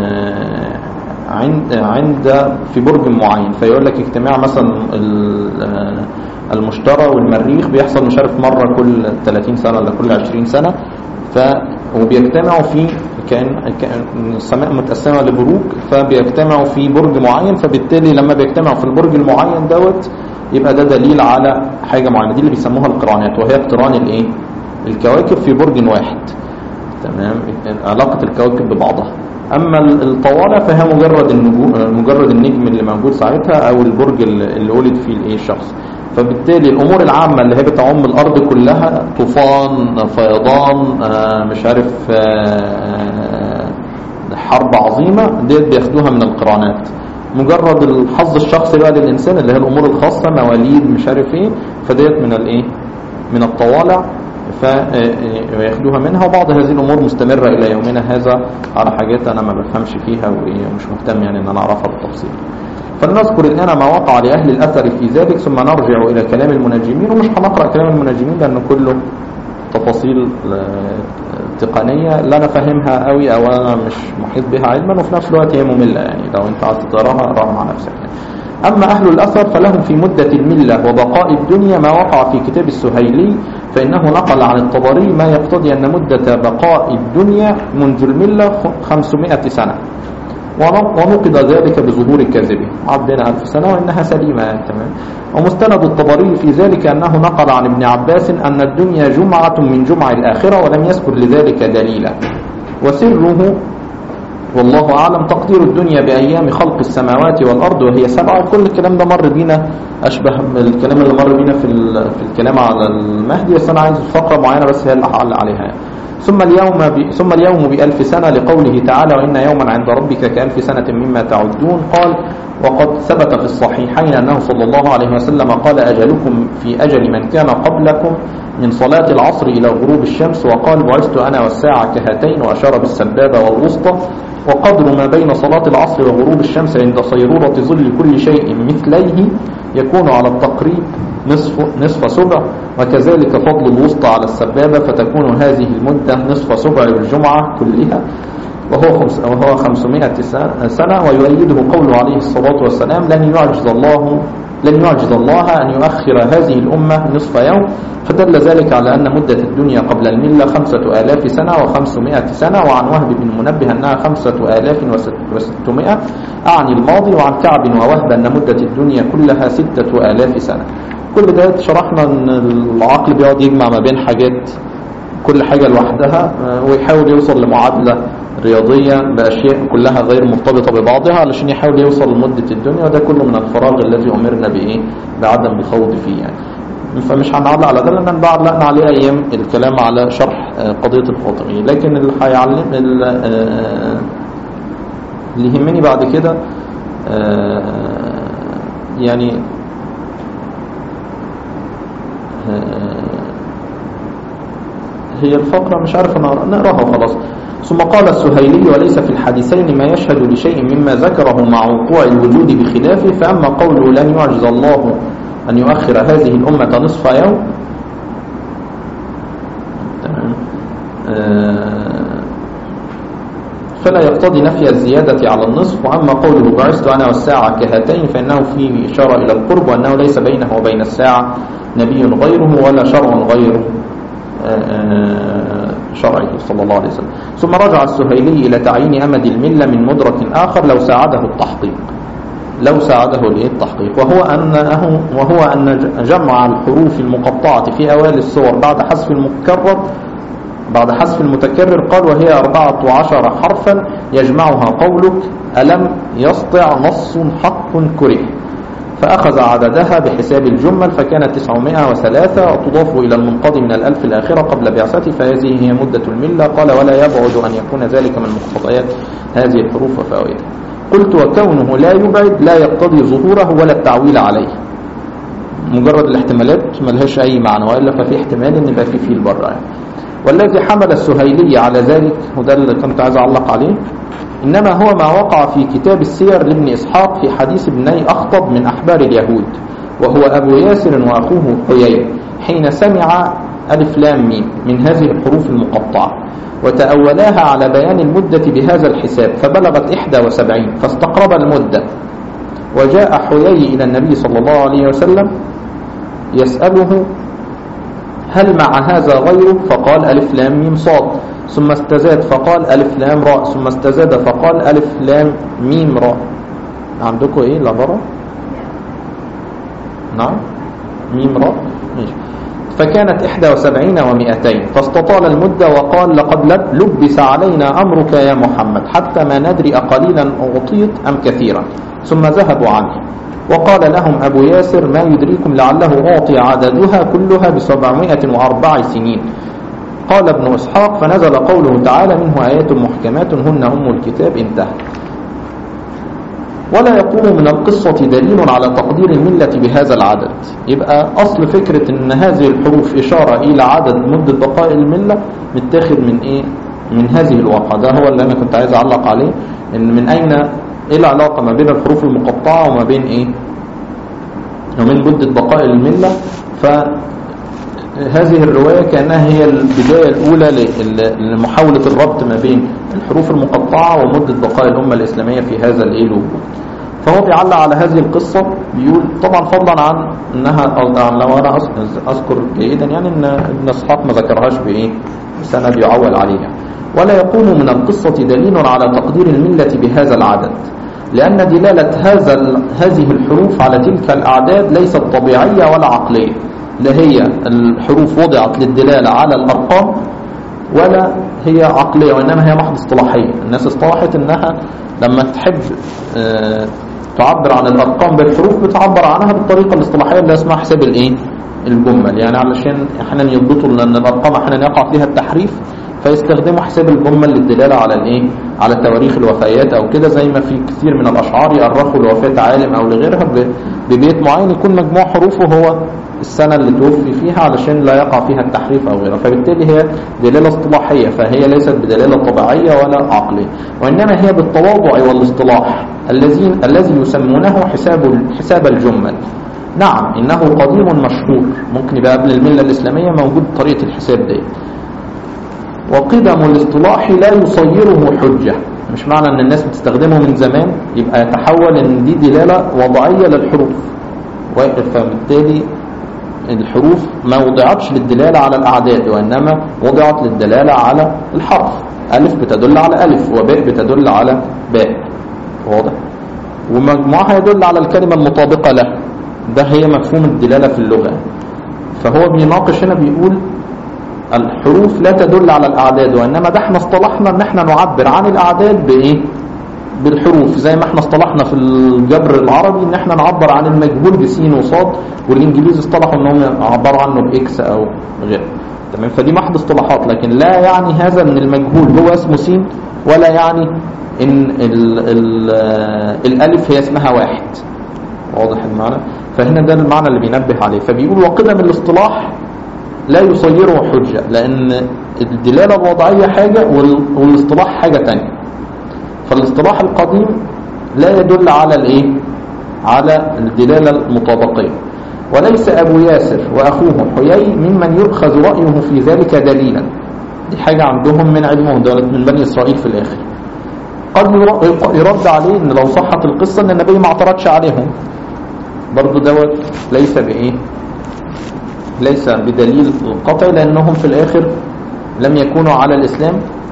عند عند في برج معين فيقول لك اجتماع مثلا المشتري والمريخ بيحصل مش عارف مرة كل 30 سنة ولا كل 20 سنة ف وبيجتمعوا في كان السماء متقسمة لبروج فبيجتمعوا في برج معين فبالتالي لما بيجتمعوا في البرج المعين دوت يبقى ده دليل على حاجة معينة دي اللي بيسموها القرانات وهي اقتران الايه الكواكب في برج واحد تمام علاقة الكواكب ببعضها اما الطوالع فهي مجرد النجوم مجرد النجم اللي موجود ساعتها او البرج اللي ولد فيه الايه الشخص فبالتالي الامور العامة اللي هي بتعم الارض كلها طوفان فيضان آه مش عارف آه حرب عظيمة ديت بياخدوها من القرانات مجرد الحظ الشخصي بقى للإنسان اللي هي الأمور الخاصة مواليد مش عارف ايه فديت من الايه من الطوالع فياخدوها منها وبعض هذه الأمور مستمرة إلى يومنا هذا على حاجات أنا ما بفهمش فيها ومش مهتم يعني أن أنا أعرفها بالتفصيل فلنذكر الآن ما وقع لأهل الأثر في ذلك ثم نرجع إلى كلام المنجمين ومش هنقرأ كلام المنجمين لأنه كله تفاصيل تقنية لا أنا فاهمها قوي أو أنا مش محيط بها علما وفي نفس الوقت هي مملة يعني لو أنت عايز تقراها اقراها مع نفسك يعني. أما أهل الأثر فلهم في مدة الملة وبقاء الدنيا ما وقع في كتاب السهيلي فإنه نقل عن الطبري ما يقتضي أن مدة بقاء الدنيا منذ الملة 500 سنة ونقض ذلك بظهور كذبه عبدنا ألف سنة وإنها سليمة يعني تمام ومستند الطبري في ذلك أنه نقل عن ابن عباس أن الدنيا جمعة من جمع الآخرة ولم يذكر لذلك دليلا وسره والله أعلم تقدير الدنيا بأيام خلق السماوات والأرض وهي سبعة كل الكلام ده مر بينا أشبه الكلام اللي مر بينا في, في الكلام على المهدي بس أنا عايز فقرة معينة بس هي اللي هعلق عليها يعني. ثم اليوم ب... ثم اليوم بألف سنة لقوله تعالى وإن يوما عند ربك كألف سنة مما تعدون قال وقد ثبت في الصحيحين أنه صلى الله عليه وسلم قال أجلكم في أجل من كان قبلكم من صلاة العصر إلى غروب الشمس وقال بعثت أنا والساعة كهاتين وأشار بالسبابة والوسطى وقدر ما بين صلاة العصر وغروب الشمس عند صيرورة ظل كل شيء مثليه يكون على التقريب نصف, نصف سبع وكذلك فضل الوسطى على السبابة فتكون هذه المدة نصف سبع الجمعة كلها وهو خمس وهو 500 سنة ويؤيده قوله عليه الصلاة والسلام لن يعجز الله لن يعجز الله أن يؤخر هذه الأمة نصف يوم فدل ذلك على أن مدة الدنيا قبل الملة خمسة آلاف سنة وخمسمائة سنة وعن وهب بن منبه أنها خمسة آلاف وستمائة أعني الماضي وعن كعب ووهب أن مدة الدنيا كلها ستة آلاف سنة كل ده شرحنا أن العقل بيقعد يجمع ما بين حاجات كل حاجة لوحدها ويحاول يوصل لمعادلة رياضية بأشياء كلها غير مرتبطة ببعضها علشان يحاول يوصل لمدة الدنيا وده كله من الفراغ الذي أمرنا بإيه بعدم الخوض فيه يعني فمش هنعلق على ده لأن بعلقنا عليه أيام الكلام على شرح قضية الفاطمي لكن اللي هيعلم اللي يهمني بعد كده يعني هي الفقرة مش عارف نقراها وخلاص ثم قال السهيلي وليس في الحديثين ما يشهد لشيء مما ذكره مع وقوع الوجود بخلافه فأما قوله لن يعجز الله أن يؤخر هذه الأمة نصف يوم فلا يقتضي نفي الزيادة على النصف وأما قوله بعثت أنا والساعة كهاتين فإنه فيه إشارة إلى القرب وأنه ليس بينه وبين الساعة نبي غيره ولا شرع غير شرعه صلى الله عليه وسلم ثم رجع السهيلي إلى تعيين أمد الملة من مدرك آخر لو ساعده التحقيق لو ساعده التحقيق وهو أنه وهو أن جمع الحروف المقطعة في أوائل السور بعد حذف المكرر بعد حذف المتكرر قال وهي أربعة عشر حرفا يجمعها قولك ألم يسطع نص حق كره فأخذ عددها بحساب الجمل فكانت 903 وتضاف إلى المنقضي من الألف الآخرة قبل بعثته فهذه هي مدة الملة قال ولا يبعد أن يكون ذلك من مقتضيات هذه الحروف وفوائدها قلت وكونه لا يبعد لا يقتضي ظهوره ولا التعويل عليه مجرد الاحتمالات ملهاش أي معنى وإلا ففي احتمال أن يبقى في فيل بره يعني. والذي حمل السهيلي على ذلك وده اللي كنت عايز أعلق عليه إنما هو ما وقع في كتاب السير لابن إسحاق في حديث ابني أخطب من أحبار اليهود وهو أبو ياسر وأخوه حيي حين سمع ألف لام ميم من هذه الحروف المقطعة وتأولاها على بيان المدة بهذا الحساب فبلغت 71 فاستقرب المدة وجاء حيي إلى النبي صلى الله عليه وسلم يسأله هل مع هذا غيره فقال ألف لام ميم صاد ثم استزاد فقال ألف لام راء ثم استزاد فقال ألف لام ميم راء عندكم إيه لغرة نعم ميم راء ماشي فكانت 71 و200 فاستطال المدة وقال لقد لبس علينا أمرك يا محمد حتى ما ندري أقليلا أعطيت أم كثيرا ثم ذهبوا عنه وقال لهم أبو ياسر ما يدريكم لعله أعطي عددها كلها بسبعمائة وأربع سنين قال ابن إسحاق فنزل قوله تعالى منه آيات محكمات هن أم الكتاب انتهى ولا يقوم من القصة دليل على تقدير الملة بهذا العدد يبقى أصل فكرة أن هذه الحروف إشارة إلى عدد مدة بقاء الملة متاخد من إيه؟ من هذه الواقعة ده هو اللي أنا كنت عايز أعلق عليه إن من أين إيه العلاقة ما بين الحروف المقطعة وما بين إيه ومن مدة بقاء الملة فهذه الرواية كأنها هي البداية الأولى ل- لمحاولة الربط ما بين الحروف المقطعة ومدة بقاء الأمة الإسلامية في هذا الإيه الوجود فهو بيعلق على هذه القصة بيقول طبعا فضلا عن انها أو عن لو انا أذ- اذكر جيدا يعني ان ابن اسحاق ما ذكرهاش بايه بسند يعول عليه يعني. ولا يقوم من القصة دليل على تقدير الملة بهذا العدد لأن دلالة هذا ال- هذه الحروف على تلك الأعداد ليست طبيعية ولا عقلية لا هي الحروف وضعت للدلالة على الأرقام ولا هي عقلية وإنما هي محض اصطلاحية الناس اصطلحت إنها لما تحب آه، تعبر عن الأرقام بالحروف بتعبر عنها بالطريقة الاصطلاحية اللي اسمها حساب الإيه الجمل يعني علشان احيانا يضبطوا لأن الأرقام احيانا يقع فيها التحريف فيستخدموا حساب الجمل للدلالة على الإيه على تواريخ الوفيات أو كده زي ما في كثير من الأشعار يأرخوا لوفاة عالم أو لغيرها ب- ببيت معين يكون مجموع حروفه هو السنة اللي توفي فيها علشان لا يقع فيها التحريف أو غيره فبالتالي هي دلالة اصطلاحية فهي ليست بدلالة طبيعية ولا عقلية وإنما هي بالتواضع والاصطلاح الذي الذي يسمونه حساب حساب الجمل نعم إنه قديم مشهور ممكن يبقى قبل الملة الإسلامية موجود طريقة الحساب دي وقدم الاصطلاح لا يصيره حجة مش معنى ان الناس بتستخدمه من زمان يبقى يتحول ان دي دلالة وضعية للحروف و- فبالتالي الحروف ما وضعتش للدلالة على الأعداد وإنما وضعت للدلالة على الحرف ألف بتدل على ألف وباء بتدل على باء واضح ومجموعها يدل على الكلمة المطابقة له ده هي مفهوم الدلالة في اللغة فهو بيناقش هنا بيقول الحروف لا تدل على الأعداد وإنما ده احنا اصطلحنا ان احنا نعبر عن الأعداد بإيه بالحروف زي ما احنا اصطلحنا في الجبر العربي ان احنا نعبر عن المجهول بسين وصاد والانجليز اصطلحوا انهم يعبروا عنه باكس او غيره تمام فدي محض اصطلاحات لكن لا يعني هذا ان المجهول هو اسمه سين ولا يعني ان ال ال الالف هي اسمها واحد واضح المعنى فهنا ده المعنى اللي بينبه عليه فبيقول وقدم الاصطلاح لا يصيره حجة لأن الدلالة الوضعية حاجة وال- والاصطلاح حاجة تانية فالاصطلاح القديم لا يدل على الايه على الدلالة المطابقية وليس أبو ياسر وأخوه حيي ممن يؤخذ رأيه في ذلك دليلا دي حاجة عندهم من علمهم دولة من بني إسرائيل في الآخر قد ير- يرد عليه ان لو صحت القصة ان النبي ما اعترضش عليهم برضو دوت ليس بإيه ليس بدليل قطعي لأنهم في الآخر لم يكونوا على الإسلام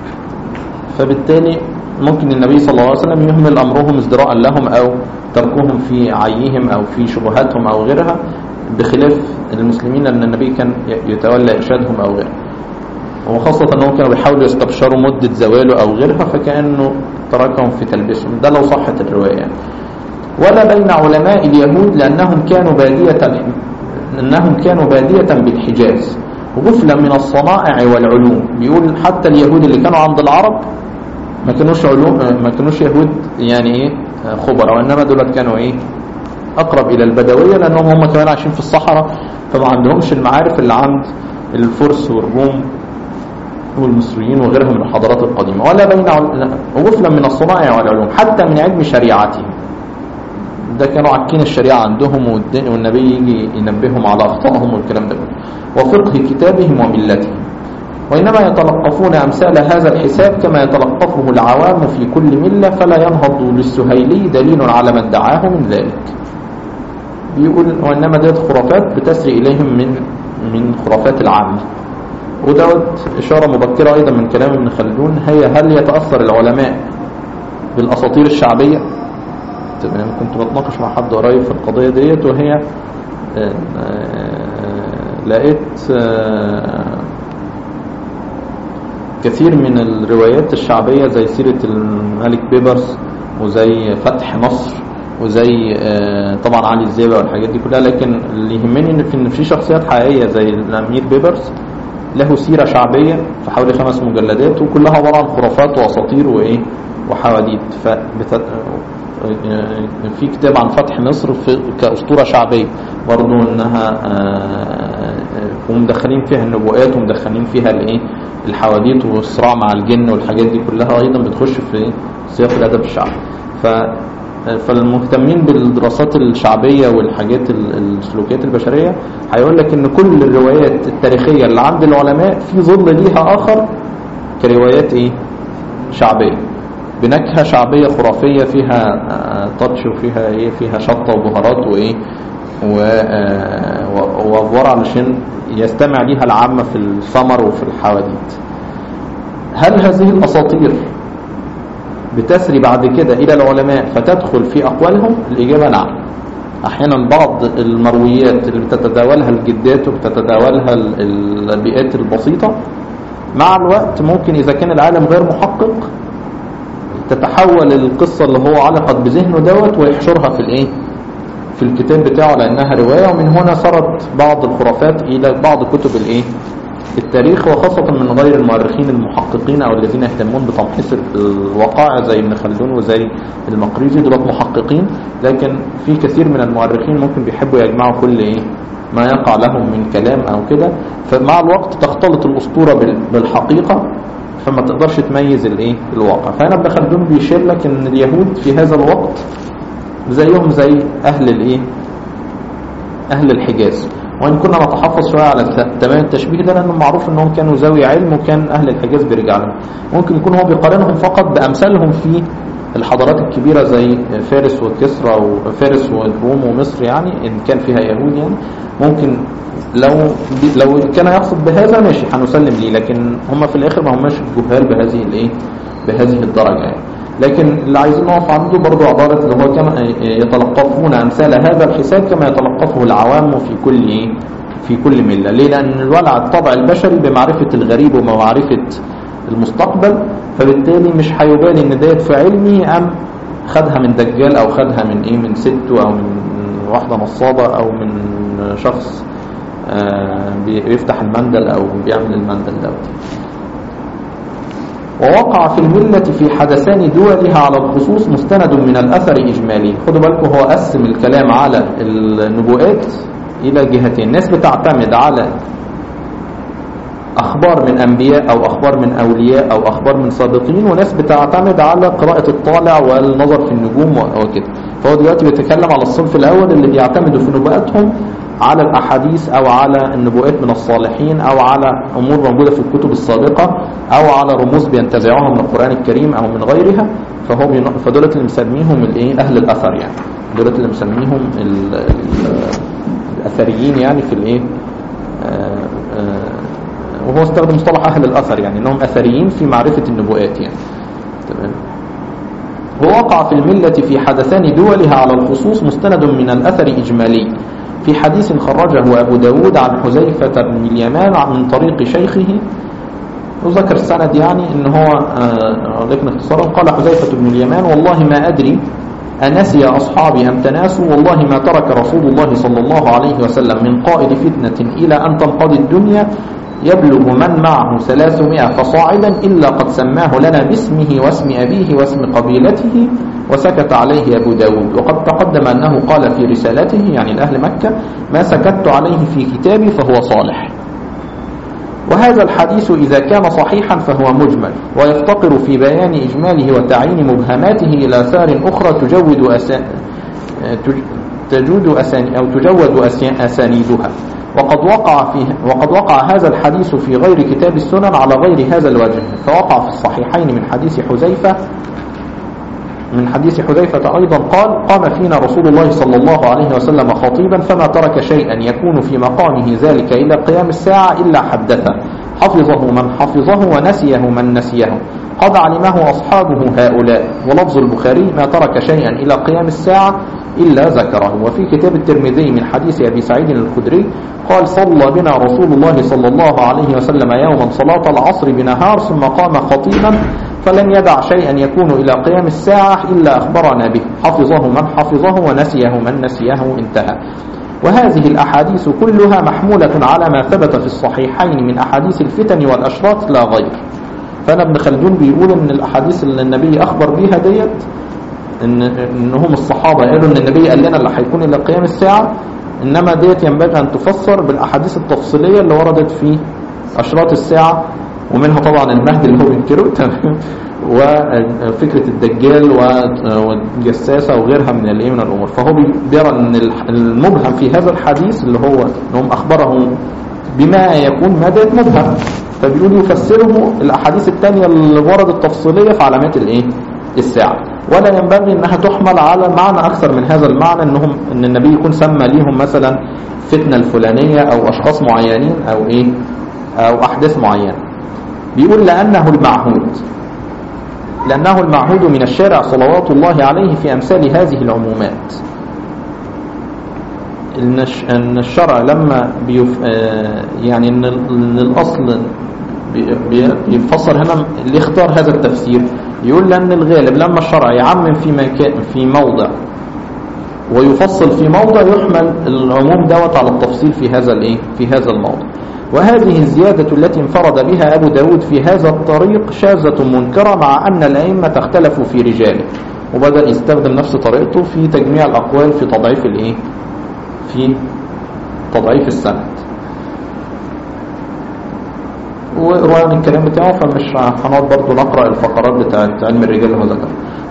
فبالتالي ممكن النبي صلى الله عليه وسلم يهمل أمرهم ازدراء لهم أو تركهم في عيهم أو في شبهاتهم أو غيرها بخلاف المسلمين أن النبي كان يتولى إرشادهم أو غيره وخاصة أنهم كانوا بيحاولوا يستبشروا مدة زواله أو غيرها فكأنه تركهم في تلبسهم ده لو صحت الرواية يعني. ولا بين علماء اليهود لأنهم كانوا بادية أنهم كانوا بادية بالحجاز غفلا من الصنائع والعلوم بيقول حتى اليهود اللي كانوا عند العرب ما كانوش علوم ما كانوش يهود يعني ايه خبراء وانما دول كانوا ايه اقرب الى البدويه لانهم هم كمان عايشين في الصحراء فما عندهمش المعارف اللي عند الفرس والروم والمصريين وغيرهم من الحضارات القديمه ولا بين غفلا من الصنائع والعلوم حتى من علم شريعتهم ده كانوا عاكين الشريعة عندهم والد- والنبي يجي ينبههم على أخطائهم والكلام ده كله وفقه كتابهم وملتهم وإنما يتلقفون أمثال هذا الحساب كما يتلقفه العوام في كل ملة فلا ينهض للسهيلي دليل على ما ادعاه من ذلك بيقول وإنما ديت خرافات بتسري إليهم من من خرافات العامة ودوت إشارة مبكرة أيضا من كلام ابن خلدون هي هل يتأثر العلماء بالأساطير الشعبية تمام كنت بتناقش مع حد قريب في القضية ديت وهي آه، آه، لقيت آه، كثير من الروايات الشعبية زي سيرة الملك بيبرس وزي فتح مصر وزي آه، طبعا علي الزيبة والحاجات دي كلها لكن اللي يهمني ان في إن في شخصيات حقيقية زي الامير بيبرس له سيرة شعبية في حوالي خمس مجلدات وكلها عبارة عن خرافات واساطير وايه وحواديت فبت... في كتاب عن فتح مصر في كأسطورة شعبية برضو انها آه، ومدخلين فيها النبوءات ومدخلين فيها الايه الحواديت والصراع مع الجن والحاجات دي كلها ايضا بتخش في سياق الادب الشعبي ف فالمهتمين بالدراسات الشعبية والحاجات ال- السلوكيات البشرية هيقول لك ان كل الروايات التاريخية اللي عند العلماء في ظل ليها اخر كروايات ايه شعبية بنكهة شعبية خرافية فيها آه، تاتش وفيها ايه فيها شطة وبهارات وايه و- آه، و- وافوار علشان يستمع ليها العامة في السمر وفي الحواديت هل هذه الاساطير بتسري بعد كده الى العلماء فتدخل في اقوالهم الاجابة نعم احيانا بعض المرويات اللي بتتداولها الجدات وبتتداولها ال- البيئات البسيطة مع الوقت ممكن اذا كان العالم غير محقق تتحول القصة اللي هو علقت بذهنه دوت ويحشرها في الايه في الكتاب بتاعه لانها رواية ومن هنا صارت بعض الخرافات الى بعض كتب الايه التاريخ وخاصة من غير المؤرخين المحققين او الذين يهتمون بتمحيص الوقائع زي ابن خلدون وزي المقريزي دول محققين لكن في كثير من المؤرخين ممكن بيحبوا يجمعوا كل ايه ما يقع لهم من كلام او كده فمع الوقت تختلط الاسطورة بال- بالحقيقة فما تقدرش تميز الايه الواقع فهنا ابن خلدون بيشير لك ان اليهود في هذا الوقت زيهم زي اهل الايه اهل الحجاز وان كنا نتحفظ شويه على الت- تمام التشبيه ده لانه معروف انهم كانوا ذوي علم وكان اهل الحجاز بيرجع لهم ممكن يكون هو بيقارنهم فقط بامثالهم في الحضارات الكبيره زي فارس وكسرى وفارس والروم ومصر يعني ان كان فيها يهود يعني ممكن لو لو كان يقصد بهذا ماشي هنسلم ليه لكن هم في الاخر ما هماش جهال بهذه الايه بهذه الدرجه يعني لكن اللي عايزين نقف عنده برضو عبارة اللي هو كما يتلقفون أمثال هذا الحساب كما يتلقفه العوام في كل إيه؟ في كل ملة ليه لأن الولع الطبع البشري بمعرفة الغريب ومعرفة المستقبل فبالتالي مش هيبالي ان ديت في علمي أم خدها من دجال أو خدها من إيه من ست أو من واحدة نصابة أو من شخص آه، بيفتح المندل أو بيعمل المندل دوت ووقع في الملة في حدثان دولها على الخصوص مستند من الأثر إجمالي خدوا بالكم هو قسم الكلام على النبوءات إلى جهتين ناس بتعتمد على أخبار من أنبياء أو أخبار من أولياء أو أخبار من سابقين وناس بتعتمد على قراءة الطالع والنظر في النجوم وكده فهو دلوقتي بيتكلم على الصنف الأول اللي بيعتمدوا في نبوءاتهم على الأحاديث أو على النبوءات من الصالحين أو على أمور موجودة في الكتب السابقة أو على رموز بينتزعوها من القرآن الكريم أو من غيرها فهو بين... فدولة اللي مسميهم الإيه أهل الأثر يعني دولة اللي مسميهم ال... ال... الأثريين يعني في الإيه آه، آه، وهو استخدم مصطلح أهل الأثر يعني أنهم أثريين في معرفة النبوءات يعني تمام ووقع في الملة في حدثان دولها على الخصوص مستند من الأثر إجمالي في حديث خرجه أبو داود عن حذيفة بن اليمان من طريق شيخه وذكر السند يعني ان هو آه، لكن اختصارا قال حذيفة بن اليمان والله ما أدري أنسي أصحابي أم تناسوا والله ما ترك رسول الله صلى الله عليه وسلم من قائد فتنة إلى أن تنقضي الدنيا يبلغ من معه ثلاثمائة فصاعدا إلا قد سماه لنا باسمه واسم أبيه واسم قبيلته وسكت عليه أبو داود وقد تقدم أنه قال في رسالته يعني لأهل مكة ما سكت عليه في كتابي فهو صالح وهذا الحديث إذا كان صحيحا فهو مجمل ويفتقر في بيان إجماله وتعيين مبهماته إلى آثار أخرى تجود أسا... تج... تجود أساني أو تجود أسا- أسانيدها وقد وقع فيه وقد وقع هذا الحديث في غير كتاب السنن على غير هذا الوجه فوقع في الصحيحين من حديث حذيفة من حديث حذيفة أيضا قال قام فينا رسول الله صلى الله عليه وسلم خطيبا فما ترك شيئا يكون في مقامه ذلك إلى قيام الساعة إلا حدثه حفظه من حفظه ونسيه من نسيه قد علمه أصحابه هؤلاء ولفظ البخاري ما ترك شيئا إلى قيام الساعة إلا ذكره وفي كتاب الترمذي من حديث أبي سعيد الخدري قال صلى بنا رسول الله صلى الله عليه وسلم يوما صلاة العصر بنهار ثم قام خطيبا فلم يدع شيئا يكون إلى قيام الساعة إلا أخبرنا به حفظه من حفظه ونسيه من نسيه انتهى وهذه الأحاديث كلها محمولة على ما ثبت في الصحيحين من أحاديث الفتن والأشراط لا غير فأنا ابن خلدون بيقول إن الأحاديث اللي النبي أخبر بيها ديت ان انهم الصحابه قالوا ان النبي قال لنا اللي هيكون الى قيام الساعه انما ديت ينبغي ان تفسر بالاحاديث التفصيليه اللي وردت في اشراط الساعه ومنها طبعا المهدي اللي هو بينكره تمام وفكره الدجال و- والجساسه وغيرها من الايه من الامور فهو بي- بيرى ان الح- المبهم في هذا الحديث اللي هو انهم اخبرهم بما يكون ما ديت مبهم فبيقول يفسره الاحاديث الثانيه اللي وردت تفصيليه في علامات الايه الساعه ولا ينبغي انها تحمل على معنى اكثر من هذا المعنى انهم ان النبي يكون سمى ليهم مثلا فتنه الفلانيه او اشخاص معينين او ايه او احداث معينه بيقول لانه المعهود لانه المعهود من الشارع صلوات الله عليه في امثال هذه العمومات ان الش- ان الشرع لما بيف آه، يعني ان ال- إن الاصل بي- بي- بيفسر هنا اللي اختار هذا التفسير يقول لان الغالب لما الشرع يعمم في مكان في موضع ويفصل في موضع يحمل العموم دوت على التفصيل في هذا الايه في هذا الموضع وهذه الزيادة التي انفرد بها أبو داود في هذا الطريق شاذة منكرة مع أن الأئمة اختلفوا في رجاله وبدأ يستخدم نفس طريقته في تجميع الأقوال في تضعيف الإيه في تضعيف السند ورواية الكلام بتاعه فمش هنقعد برضه نقرأ الفقرات بتاعت علم الرجال اللي هو ذكرها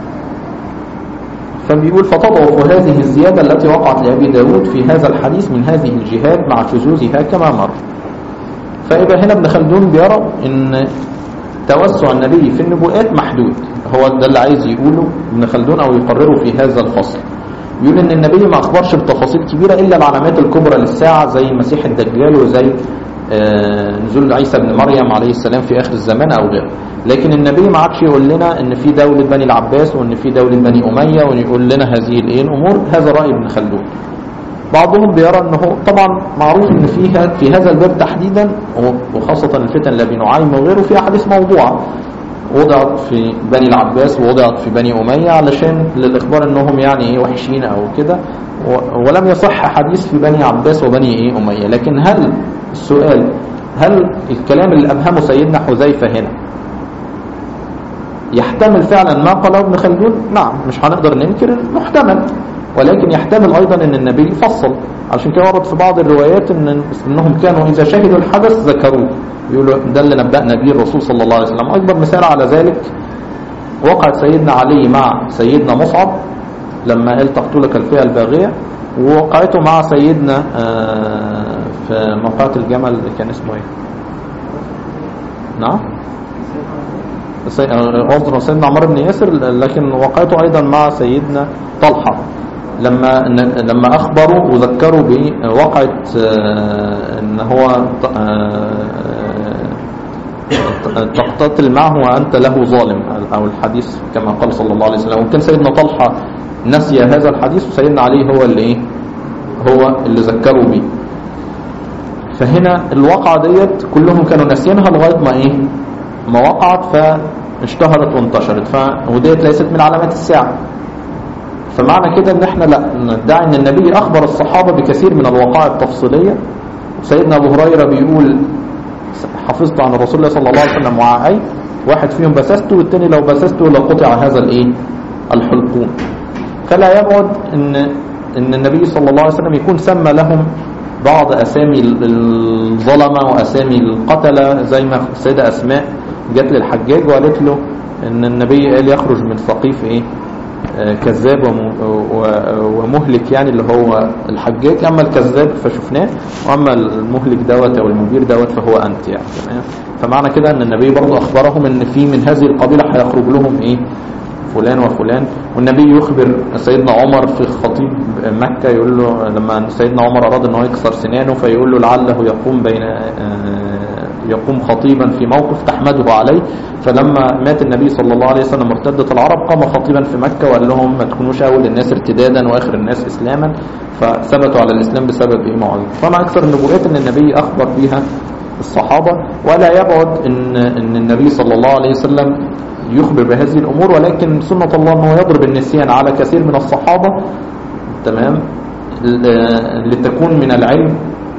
فبيقول فتضعف هذه الزيادة التي وقعت لأبي داود في هذا الحديث من هذه الجهات مع شذوذها كما مر فيبقى هنا ابن خلدون بيرى ان توسع النبي في النبوءات محدود هو ده اللي عايز يقوله ابن خلدون او يقرره في هذا الفصل بيقول ان النبي ما اخبرش بتفاصيل كبيره الا العلامات الكبرى للساعه زي مسيح الدجال وزي آه، نزول عيسى بن مريم عليه السلام في اخر الزمان او غيره لكن النبي ما عادش يقول لنا ان في دوله بني العباس وان في دوله بني اميه ويقول لنا هذه الايه الامور هذا راي ابن خلدون بعضهم بيرى انه طبعا معروف ان فيها في هذا الباب تحديدا وخاصه الفتن لابي نعيم وغيره في احاديث موضوعه وضعت في بني العباس ووضعت في بني اميه علشان للاخبار انهم يعني ايه وحشين او كده و- ولم يصح حديث في بني عباس وبني ايه اميه لكن هل السؤال هل الكلام اللي ابهمه سيدنا حذيفه هنا يحتمل فعلا ما قاله ابن خلدون نعم مش هنقدر ننكر محتمل ولكن يحتمل ايضا ان النبي فصل عشان كده ورد في بعض الروايات ان انهم كانوا اذا شهدوا الحدث ذكروه يقولوا ده اللي نبأنا به الرسول صلى الله عليه وسلم اكبر مثال على ذلك وقعت سيدنا علي مع سيدنا مصعب لما قال تقتلك الفئه الباغيه ووقعته مع سيدنا آه، في موقعة الجمل كان اسمه ايه نعم سي- آه، عذرا سيدنا عمر بن ياسر لكن وقعته ايضا مع سيدنا طلحه لما إن- لما اخبروا وذكروا بوقعه آه، ان هو ط- آه، تقتتل معه وانت له ظالم او الحديث كما قال صلى الله عليه وسلم وكان سيدنا طلحه نسي هذا الحديث وسيدنا علي هو اللي ايه هو اللي ذكروا بيه فهنا الواقعة ديت كلهم كانوا ناسيينها لغاية ما ايه ما وقعت فاشتهرت وانتشرت ف... وديت ليست من علامات الساعة فمعنى كده ان احنا لا ندعي ان النبي اخبر الصحابة بكثير من الوقائع التفصيلية سيدنا ابو هريرة بيقول حفظت عن رسول الله صلى الله عليه وسلم وعاء واحد فيهم بسسته والتاني لو بسسته لقطع هذا الايه الحلقوم فلا يبعد ان ان النبي صلى الله عليه وسلم يكون سمى لهم بعض اسامي الظلمه واسامي القتله زي ما السيده اسماء جت للحجاج وقالت له ان النبي قال يخرج من ثقيف ايه آه، كذاب وم- و- ومهلك يعني اللي هو الحجاج اما الكذاب فشفناه واما المهلك دوت او المبير دوت فهو انت يعني تمام فمعنى كده ان النبي برضه اخبرهم ان في من هذه القبيله هيخرج لهم ايه فلان وفلان والنبي يخبر سيدنا عمر في خطيب مكة يقول له لما سيدنا عمر أراد أنه يكسر سنانه فيقول له لعله يقوم بين آه، يقوم خطيبا في موقف تحمده عليه فلما مات النبي صلى الله عليه وسلم مرتدة العرب قام خطيبا في مكة وقال لهم ما تكونوش أول الناس ارتدادا وآخر الناس إسلاما فثبتوا على الإسلام بسبب إيه معاوية فما أكثر النبوءات أن النبي أخبر بها الصحابة ولا يبعد ان ان النبي صلى الله عليه وسلم يخبر بهذه الامور ولكن سنة الله انه يضرب النسيان على كثير من الصحابة تمام ل- لتكون من العلم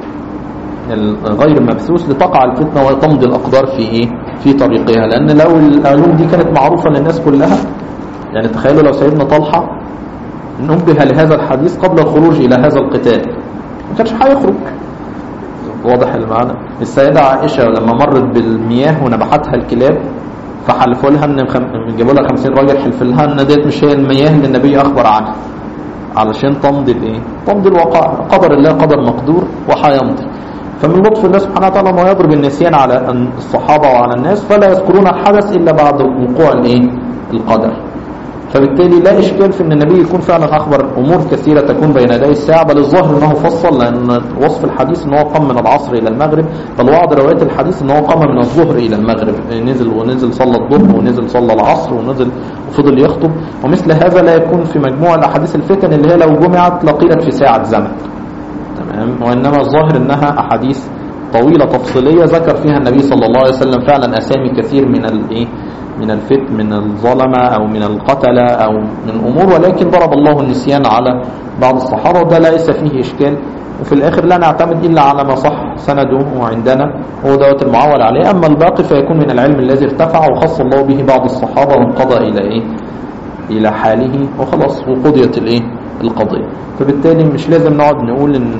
غير مبثوث لتقع الفتنة وتمضي الأقدار في إيه؟ في طريقها لأن لو العلوم دي كانت معروفة للناس كلها يعني تخيلوا لو سيدنا طلحة نبه لهذا الحديث قبل الخروج إلى هذا القتال ما كانش هيخرج واضح المعنى السيدة عائشة لما مرت بالمياه ونبحتها الكلاب فحلفوا لها ان خم... جابوا لها 50 راجل حلف لها ان ديت مش هي المياه اللي النبي اخبر عنها علشان تمضي الايه تمضي الواقع قدر الله قدر مقدور وحيمضي فمن لطف الله سبحانه وتعالى انه يضرب النسيان على الصحابه وعلى الناس فلا يذكرون الحدث الا بعد وقوع الايه القدر فبالتالي لا إشكال في أن النبي يكون فعلا أخبر أمور كثيرة تكون بين يدي الساعة بل الظاهر أنه فصل لأن وصف الحديث أنه قام من العصر إلى المغرب بل بعض روايات الحديث أنه قام من الظهر إلى المغرب نزل ونزل صلى الظهر ونزل صلى العصر ونزل وفضل يخطب ومثل هذا لا يكون في مجموع الأحاديث الفتن اللي هي لو جمعت لقيلت في ساعة زمن تمام وإنما الظاهر أنها أحاديث طويلة تفصيلية ذكر فيها النبي صلى الله عليه وسلم فعلا أسامي كثير من الإيه من الفت من الظلمة أو من القتلة أو من أمور ولكن ضرب الله النسيان على بعض الصحابة وده ليس فيه إشكال وفي الآخر لا نعتمد إلا على ما صح سنده عندنا هو دوت المعول عليه أما الباقي فيكون من العلم الذي ارتفع وخص الله به بعض الصحابة وانقضى إلى إيه إلى حاله وخلاص وقضيت الإيه القضية فبالتالي مش لازم نقعد نقول إن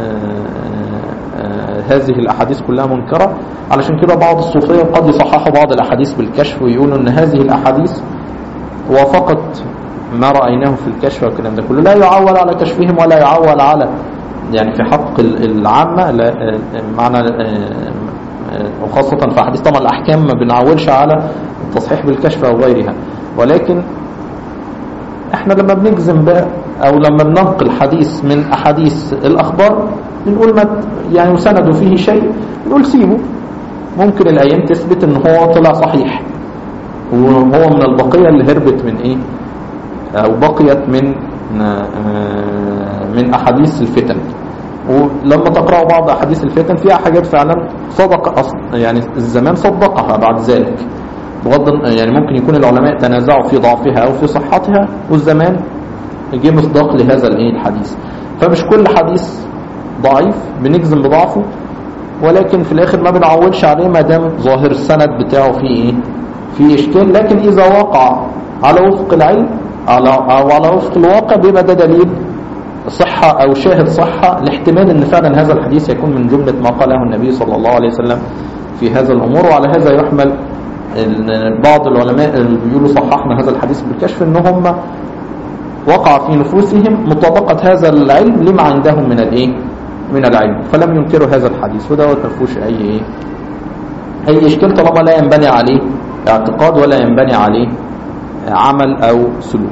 هذه الأحاديث كلها منكرة علشان كده بعض الصوفية قد يصححوا بعض الأحاديث بالكشف ويقولوا أن هذه الأحاديث وافقت ما رأيناه في الكشف والكلام ده كله لا يعول على كشفهم ولا يعول على يعني في حق العامة لا معنى وخاصة في أحاديث طبعا الأحكام ما بنعولش على التصحيح بالكشف أو غيرها ولكن احنا لما بنجزم بقى او لما بننقل حديث من احاديث الاخبار بنقول ما يعني وسنده فيه شيء نقول سيبه ممكن الايام تثبت ان هو طلع صحيح وهو من البقيه اللي هربت من ايه او بقيت من من احاديث الفتن ولما تقرأوا بعض أحاديث الفتن فيها حاجات فعلا صدق أصلا يعني الزمان صدقها بعد ذلك بغض يعني ممكن يكون العلماء تنازعوا في ضعفها أو في صحتها والزمان جه مصداق لهذا الايه الحديث فمش كل حديث ضعيف بنجزم بضعفه ولكن في الاخر ما بنعولش عليه ما دام ظاهر السند بتاعه فيه ايه فيه اشكال لكن اذا وقع على وفق العلم على او على وفق الواقع بيبقى ده دليل صحة او شاهد صحة لاحتمال ان فعلا هذا الحديث يكون من جملة ما قاله النبي صلى الله عليه وسلم في هذا الامور وعلى هذا يحمل بعض العلماء اللي بيقولوا صححنا هذا الحديث بالكشف ان هم وقع في نفوسهم مطابقة هذا العلم لما عندهم من الايه من العلم فلم ينكروا هذا الحديث ودوت ما فيهوش اي ايه اي اشكال طالما لا ينبني عليه اعتقاد ولا ينبني عليه عمل او سلوك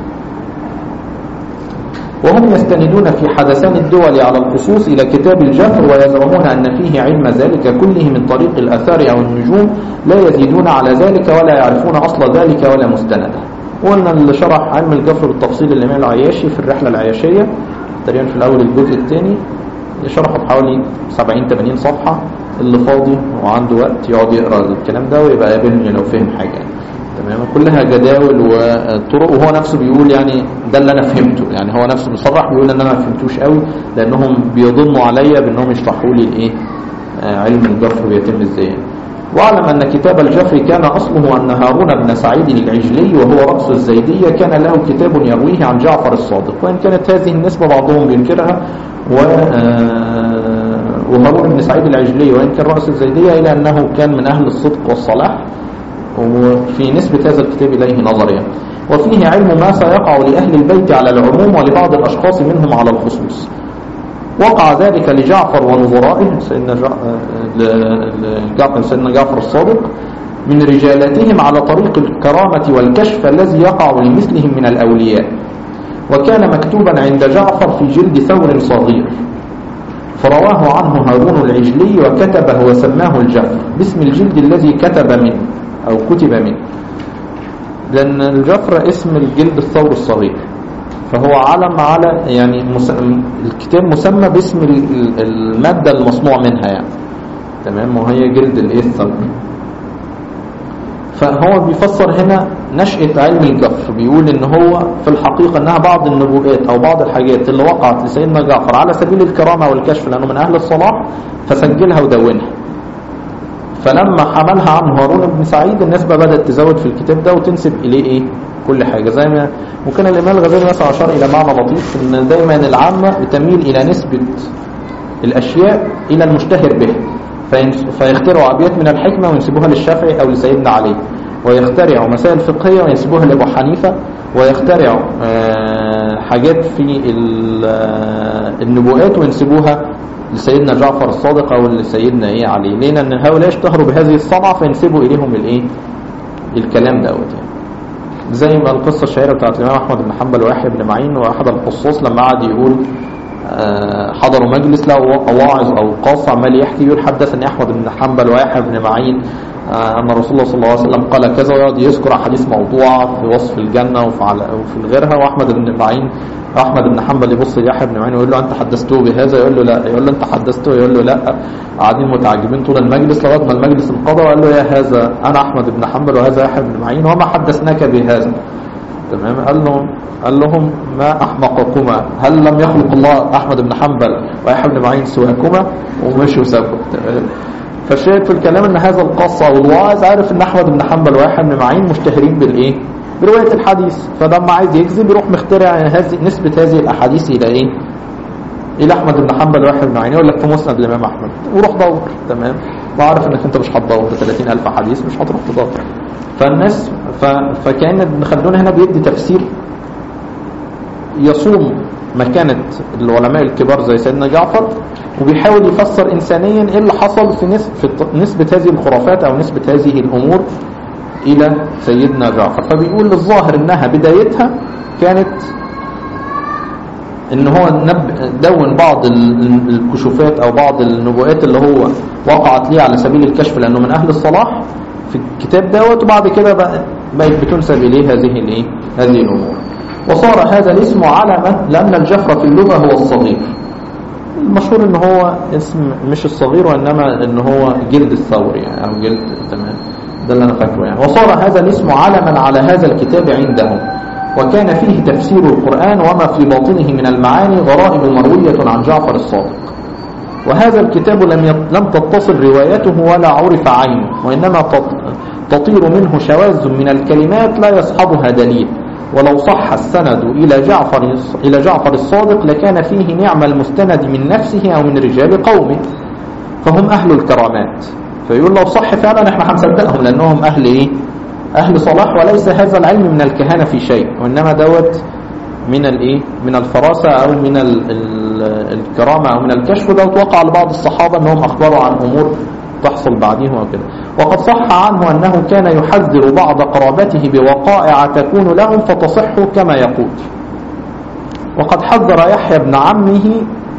وهم يستندون في حدثان الدول على الخصوص إلى كتاب الجفر ويزعمون أن فيه علم ذلك كله من طريق الأثار أو النجوم لا يزيدون على ذلك ولا يعرفون أصل ذلك ولا مستنده وقلنا اللي شرح علم الجفر بالتفصيل الإمام العياشي في الرحلة العياشية تقريبا في الأول الجزء الثاني شرحه بحوالي 70-80 صفحة اللي فاضي وعنده وقت يقعد يقرأ الكلام ده ويبقى يقابلني لو فهم حاجة يعني. تمام كلها جداول وطرق وهو نفسه بيقول يعني ده اللي انا فهمته يعني هو نفسه مصرح بيقول ان انا ما فهمتوش قوي لانهم بيضنوا عليا بانهم يشرحوا لي الايه علم الجفر بيتم ازاي واعلم ان كتاب الجفر كان اصله ان هارون بن سعيد العجلي وهو رأس الزيدية كان له كتاب يرويه عن جعفر الصادق وان كانت هذه النسبة بعضهم بينكرها و وهارون بن سعيد العجلي وان كان رأس الزيدية الى انه كان من اهل الصدق والصلاح وفي نسبة هذا الكتاب إليه نظريا وفيه علم ما سيقع لأهل البيت على العموم ولبعض الأشخاص منهم على الخصوص وقع ذلك لجعفر ونظرائه سيدنا جعفر سيدنا جعفر الصادق من رجالتهم على طريق الكرامة والكشف الذي يقع لمثلهم من الأولياء وكان مكتوبا عند جعفر في جلد ثور صغير فرواه عنه هارون العجلي وكتبه وسماه الجعفر باسم الجلد الذي كتب منه أو كتب منه لأن الجفر اسم الجلد الثور الصغير فهو علم على يعني مس... الكتاب مسمى باسم المادة المصنوع منها يعني تمام وهي جلد الايه الثور فهو بيفسر هنا نشأة علم الجفر بيقول ان هو في الحقيقة انها بعض النبوءات او بعض الحاجات اللي وقعت لسيدنا جعفر على سبيل الكرامة والكشف لانه من اهل الصلاح فسجلها ودونها فلما حملها عنه هارون بن سعيد الناس بقى بدأت تزود في الكتاب ده وتنسب إليه إيه كل حاجة زي ما ممكن الإمام الغزالي مثلا أشار إلى معنى لطيف إن دايما العامة بتميل إلى نسبة الأشياء إلى المشتهر به فين- فيخترعوا أبيات من الحكمة وينسبوها للشافعي أو لسيدنا علي ويخترعوا مسائل فقهية وينسبوها لأبو حنيفة ويخترعوا آه، حاجات في ال- آه، النبوءات وينسبوها لسيدنا جعفر الصادق أو لسيدنا إيه علي ليه لأن هؤلاء اشتهروا بهذه الصنعة فينسبوا إليهم الإيه الكلام دوت يعني زي ما القصة الشهيرة بتاعت الإمام أحمد بن حنبل ويحيى بن معين وأحد الحصاص لما قعد يقول آه، حضروا مجلس له واعظ أو قاص عمال يحكي يقول حدثني أحمد بن حنبل ويحيى بن معين آه، أن رسول الله صلى الله عليه وسلم قال كذا ويقعد يذكر أحاديث موضوعة في وصف الجنة وفي على- وفي غيرها وأحمد بن معين أحمد بن حنبل يبص ليحيى بن معين ويقول له أنت حدثته بهذا يقول له لا يقول له أنت حدثته يقول له لا قاعدين متعجبين طول المجلس لغاية ما المجلس انقضى وقال له يا هذا أنا أحمد بن حنبل وهذا يحيى بن معين وما حدثناك بهذا تمام قال لهم قال لهم ما احمقكما هل لم يخلق الله احمد بن حنبل ويحيى بن معين سواكما ومشوا سابوا تمام فالشاهد في الكلام ان هذا القصه او الواعظ عارف ان احمد بن حنبل ويحيى بن معين مشتهرين بالايه بروايه الحديث فلما عايز يكذب يروح مخترع هذه نسبه هذه الاحاديث الى ايه الى احمد بن حنبل ويحيى بن معين يقول لك في مسند الامام احمد وروح دور تمام وعارف انك انت مش هتدور في 30000 حديث مش هتروح تدور فالناس ف... فكان ابن خلدون هنا بيدي تفسير يصوم مكانة العلماء الكبار زي سيدنا جعفر وبيحاول يفسر إنسانيا إيه اللي حصل في, نس... في الط- نسبة هذه الخرافات أو نسبة هذه الأمور إلى سيدنا جعفر فبيقول للظاهر إنها بدايتها كانت ان هو نب دون بعض ال- الكشوفات او بعض النبوءات اللي هو وقعت ليه على سبيل الكشف لانه من اهل الصلاح في الكتاب دوت وبعد كده بقى بقت بتنسب اليه هذه الايه هذه الامور وصار هذا الاسم علما لان الجفر في اللغه هو الصغير المشهور ان هو اسم مش الصغير وانما ان هو جلد الثور يعني او جلد تمام ده اللي انا فاكره يعني وصار هذا الاسم علما على هذا الكتاب عندهم وكان فيه تفسير القرآن وما في باطنه من المعاني غرائب مروية عن جعفر الصادق وهذا الكتاب لم يط- لم تتصل روايته ولا عرف عينه وإنما تط- تطير منه شواذ من الكلمات لا يصحبها دليل ولو صح السند إلى جعفر إلى جعفر الصادق لكان فيه نعم المستند من نفسه أو من رجال قومه فهم أهل الكرامات فيقول لو صح فعلا احنا هنصدقهم لأنهم أهل إيه؟ أهل صلاح وليس هذا العلم من الكهانة في شيء وإنما دوت من الايه من الفراسة او من ال ال الكرامة او من الكشف دوت وقع لبعض الصحابة انهم اخبروا عن امور تحصل بعدهم وكده وقد صح عنه انه كان يحذر بعض قرابته بوقائع تكون لهم فتصح كما يقول وقد حذر يحيى بن عمه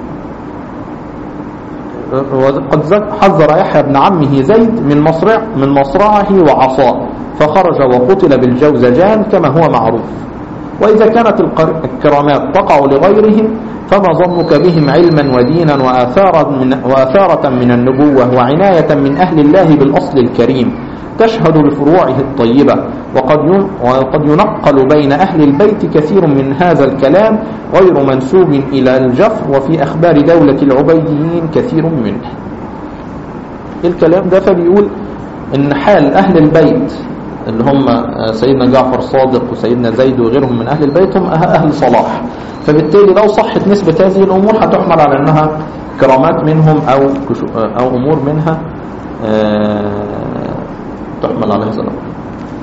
وقد زك- حذر يحيى بن عمه زيد من مصرع من مصرعه وعصاه فخرج وقتل بالجوزجان كما هو معروف وإذا كانت القر- الكرامات تقع لغيرهم فما ظنك بهم علما ودينا وآثارا من, وآثارة من النبوة وعناية من أهل الله بالأصل الكريم تشهد لفروعه الطيبة وقد ين- وقد ينقل بين أهل البيت كثير من هذا الكلام غير منسوب إلى الجفر وفي أخبار دولة العبيديين كثير منه الكلام ده فبيقول ان حال اهل البيت اللي هم سيدنا جعفر الصادق وسيدنا زيد وغيرهم من اهل البيت هم أه- اهل صلاح فبالتالي لو صحت نسبة هذه الامور هتحمل على انها كرامات منهم او كشو- او امور منها آه، تحمل على هذا الامر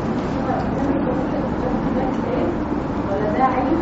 ولا ده علم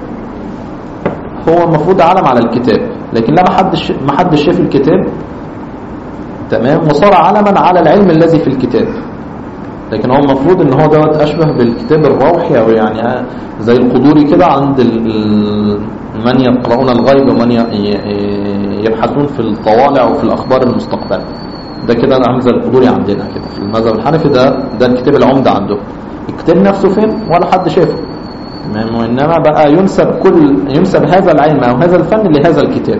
هو المفروض علم على الكتاب لكن لا ما حدش ما حدش شاف الكتاب تمام وصار علما على العلم الذي في الكتاب لكن هو المفروض ان هو دوت اشبه بالكتاب الروحي او يعني آه زي القدوري كده عند ال- ال- من يقرؤون الغيب ومن ي- ي- يبحثون في الطوالع وفي الاخبار المستقبليه ده كده عامل زي القدوري عندنا كده في المذهب الحنفي ده ده الكتاب العمده عندهم الكتاب نفسه فين ولا حد شافه تمام وانما بقى ينسب كل ينسب هذا العلم او هذا الفن لهذا الكتاب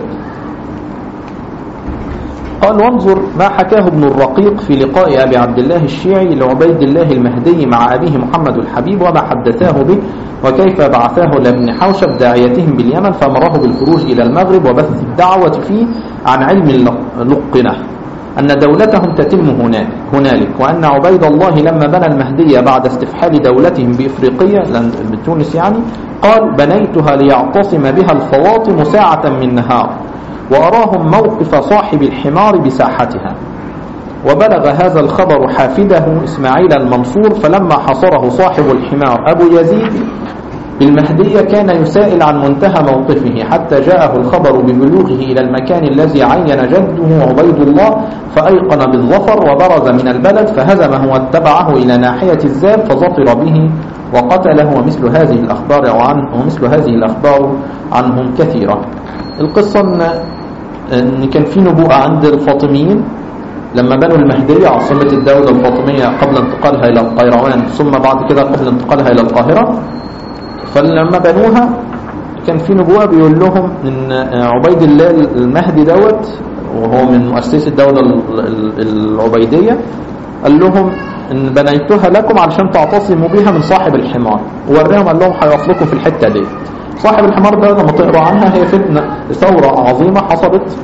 قال وانظر ما حكاه ابن الرقيق في لقاء أبي عبد الله الشيعي لعبيد الله المهدي مع أبيه محمد الحبيب وما حدثاه به وكيف بعثاه لابن حوشب داعيتهم باليمن فأمره بالخروج إلى المغرب وبث الدعوة فيه عن علم اللقنة أن دولتهم تتم هناك هنالك وأن عبيد الله لما بنى المهدية بعد استفحال دولتهم بإفريقية لأن- بتونس يعني قال بنيتها ليعتصم بها الفواطم ساعة من نهار وأراهم موقف صاحب الحمار بساحتها وبلغ هذا الخبر حافده إسماعيل المنصور فلما حصره صاحب الحمار أبو يزيد بالمهدية كان يسائل عن منتهى موقفه حتى جاءه الخبر ببلوغه إلى المكان الذي عين جده عبيد الله فأيقن بالظفر وبرز من البلد فهزمه واتبعه إلى ناحية الزاب فظفر به وقتله ومثل هذه الأخبار عن ومثل هذه الأخبار عنهم كثيرة القصة إن, إن كان في نبوءة عند الفاطميين لما بنوا المهدية عاصمة الدولة الفاطمية قبل انتقالها إلى القيروان ثم بعد كده قبل انتقالها إلى القاهرة فلما بنوها كان في نبوة بيقول لهم ان عبيد الله المهدي دوت وهو من مؤسسي الدولة ال- ال- العبيدية قال لهم ان بنيتها لكم علشان تعتصموا بها من صاحب الحمار ووريهم قال لهم هيقف لكم في الحتة دي صاحب الحمار ده لما تقروا عنها هي فتنة ثورة عظيمة حصلت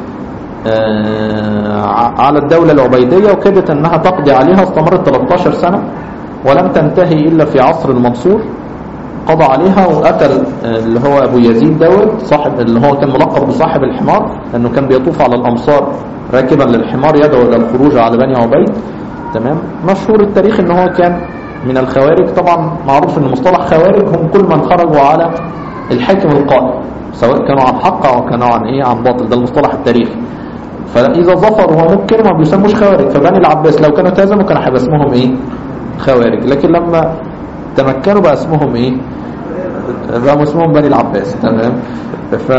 آه، ع- على الدولة العبيدية وكادت انها تقضي عليها استمرت 13 سنة ولم تنتهي الا في عصر المنصور قضى عليها وقتل آه، اللي هو ابو يزيد دوت صاحب اللي هو كان ملقب بصاحب الحمار لانه كان بيطوف على الامصار راكبا للحمار يدعو الى الخروج على بني عبيد تمام مشهور التاريخ ان هو كان من الخوارج طبعا معروف ان مصطلح خوارج هم كل من خرجوا على الحاكم القائم سواء كانوا عن حق او كانوا عن ايه عن باطل ده المصطلح التاريخي فاذا ظفر وهو ممكن ما بيسموش خوارج فبني العباس لو كانوا تهزموا كان هيبقى اسمهم ايه خوارج لكن لما تمكنوا بقى اسمهم ايه بقى اسمهم بني العباس تمام ف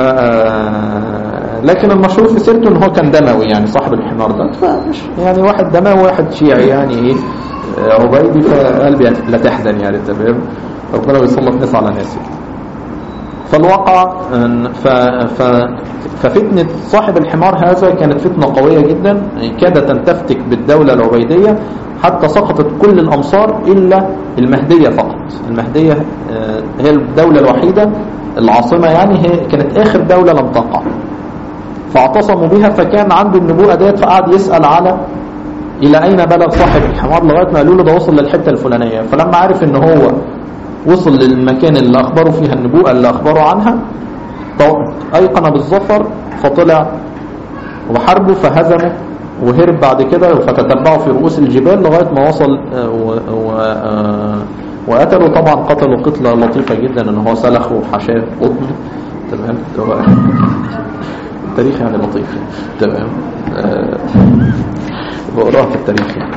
لكن المشهور في سيرته ان هو كان دموي يعني صاحب الحمار ده فمش يعني واحد دموي وواحد شيعي يعني ايه عبيدي فقلبي لا تحزن يعني تمام ربنا بيسلط ناس على ناس يعني. فالواقع إن- ف... ف... ففتنة صاحب الحمار هذا كانت فتنة قوية جدا كادت أن تفتك بالدولة العبيدية حتى سقطت كل الأمصار إلا المهدية فقط المهدية آه، هي الدولة الوحيدة العاصمة يعني هي كانت آخر دولة لم تقع فاعتصموا بها فكان عنده النبوءة ديت فقعد يسأل على إلى أين بلغ صاحب الحمار لغاية ما قالوا له ده وصل للحتة الفلانية فلما عرف إن هو وصل للمكان اللي أخبروا فيها النبوءة اللي أخبروا عنها طو- أيقن بالظفر فطلع وحاربه فهزمه وهرب بعد كده فتتبعوا في رؤوس الجبال لغاية ما وصل آه، و- و- آه، وقتلوا طبعا قتلوا قتلة لطيفة جدا ان هو سلخه وحشاه قطن تمام هو التاريخ يعني لطيف تمام آه، بقراها في التاريخ يعني.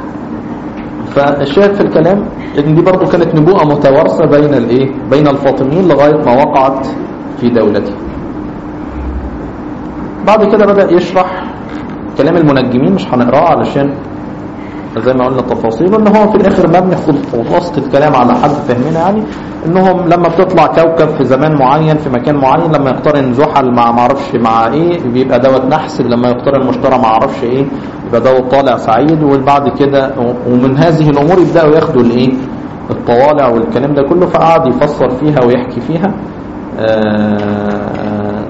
فالشاهد في الكلام ان دي برضو كانت نبوءة متوارثة بين الايه بين الفاطميين لغاية ما وقعت في دولته بعد كده بدأ يشرح كلام المنجمين مش هنقراه علشان زي ما قلنا التفاصيل ان هو في الاخر مبني خلاصة الكلام على حد فهمنا يعني انهم لما بتطلع كوكب في زمان معين في مكان معين لما يقترن زحل مع معرفش مع ايه بيبقى دوت نحس لما يقترن مشتري معرفش ايه يبقى دوت طالع سعيد وبعد كده ومن هذه الامور يبداوا ياخدوا الايه الطوالع والكلام ده كله فقعد يفسر فيها ويحكي فيها آه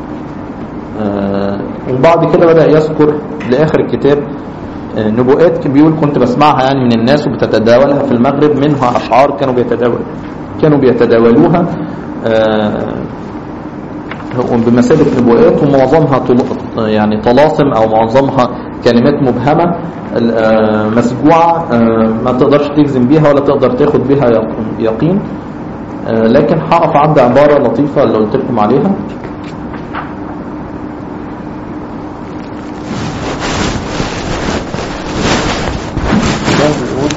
آه وبعد كده بدأ يذكر لآخر الكتاب آه نبوءات بيقول كنت بسمعها يعني من الناس وبتتداولها في المغرب منها أشعار كانوا بيتداول كانوا بيتداولوها آه بمثابة نبوءات ومعظمها طل... يعني طلاسم أو معظمها كلمات مبهمة آه مسجوعة ما تقدرش تجزم بيها ولا تقدر تاخد بيها يقين لكن هقف عند عبارة لطيفة اللي قلت لكم عليها بيقول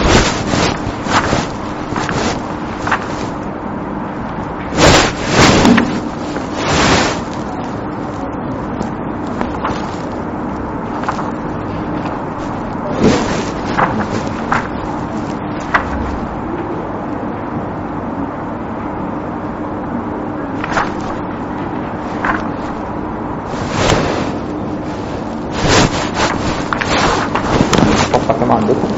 الصفحة كام عندكم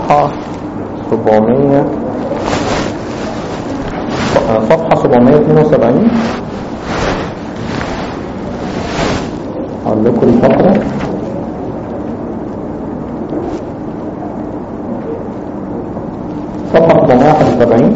صفحة 700 صفحة 772 أقول لكم الفقرة صفحة 771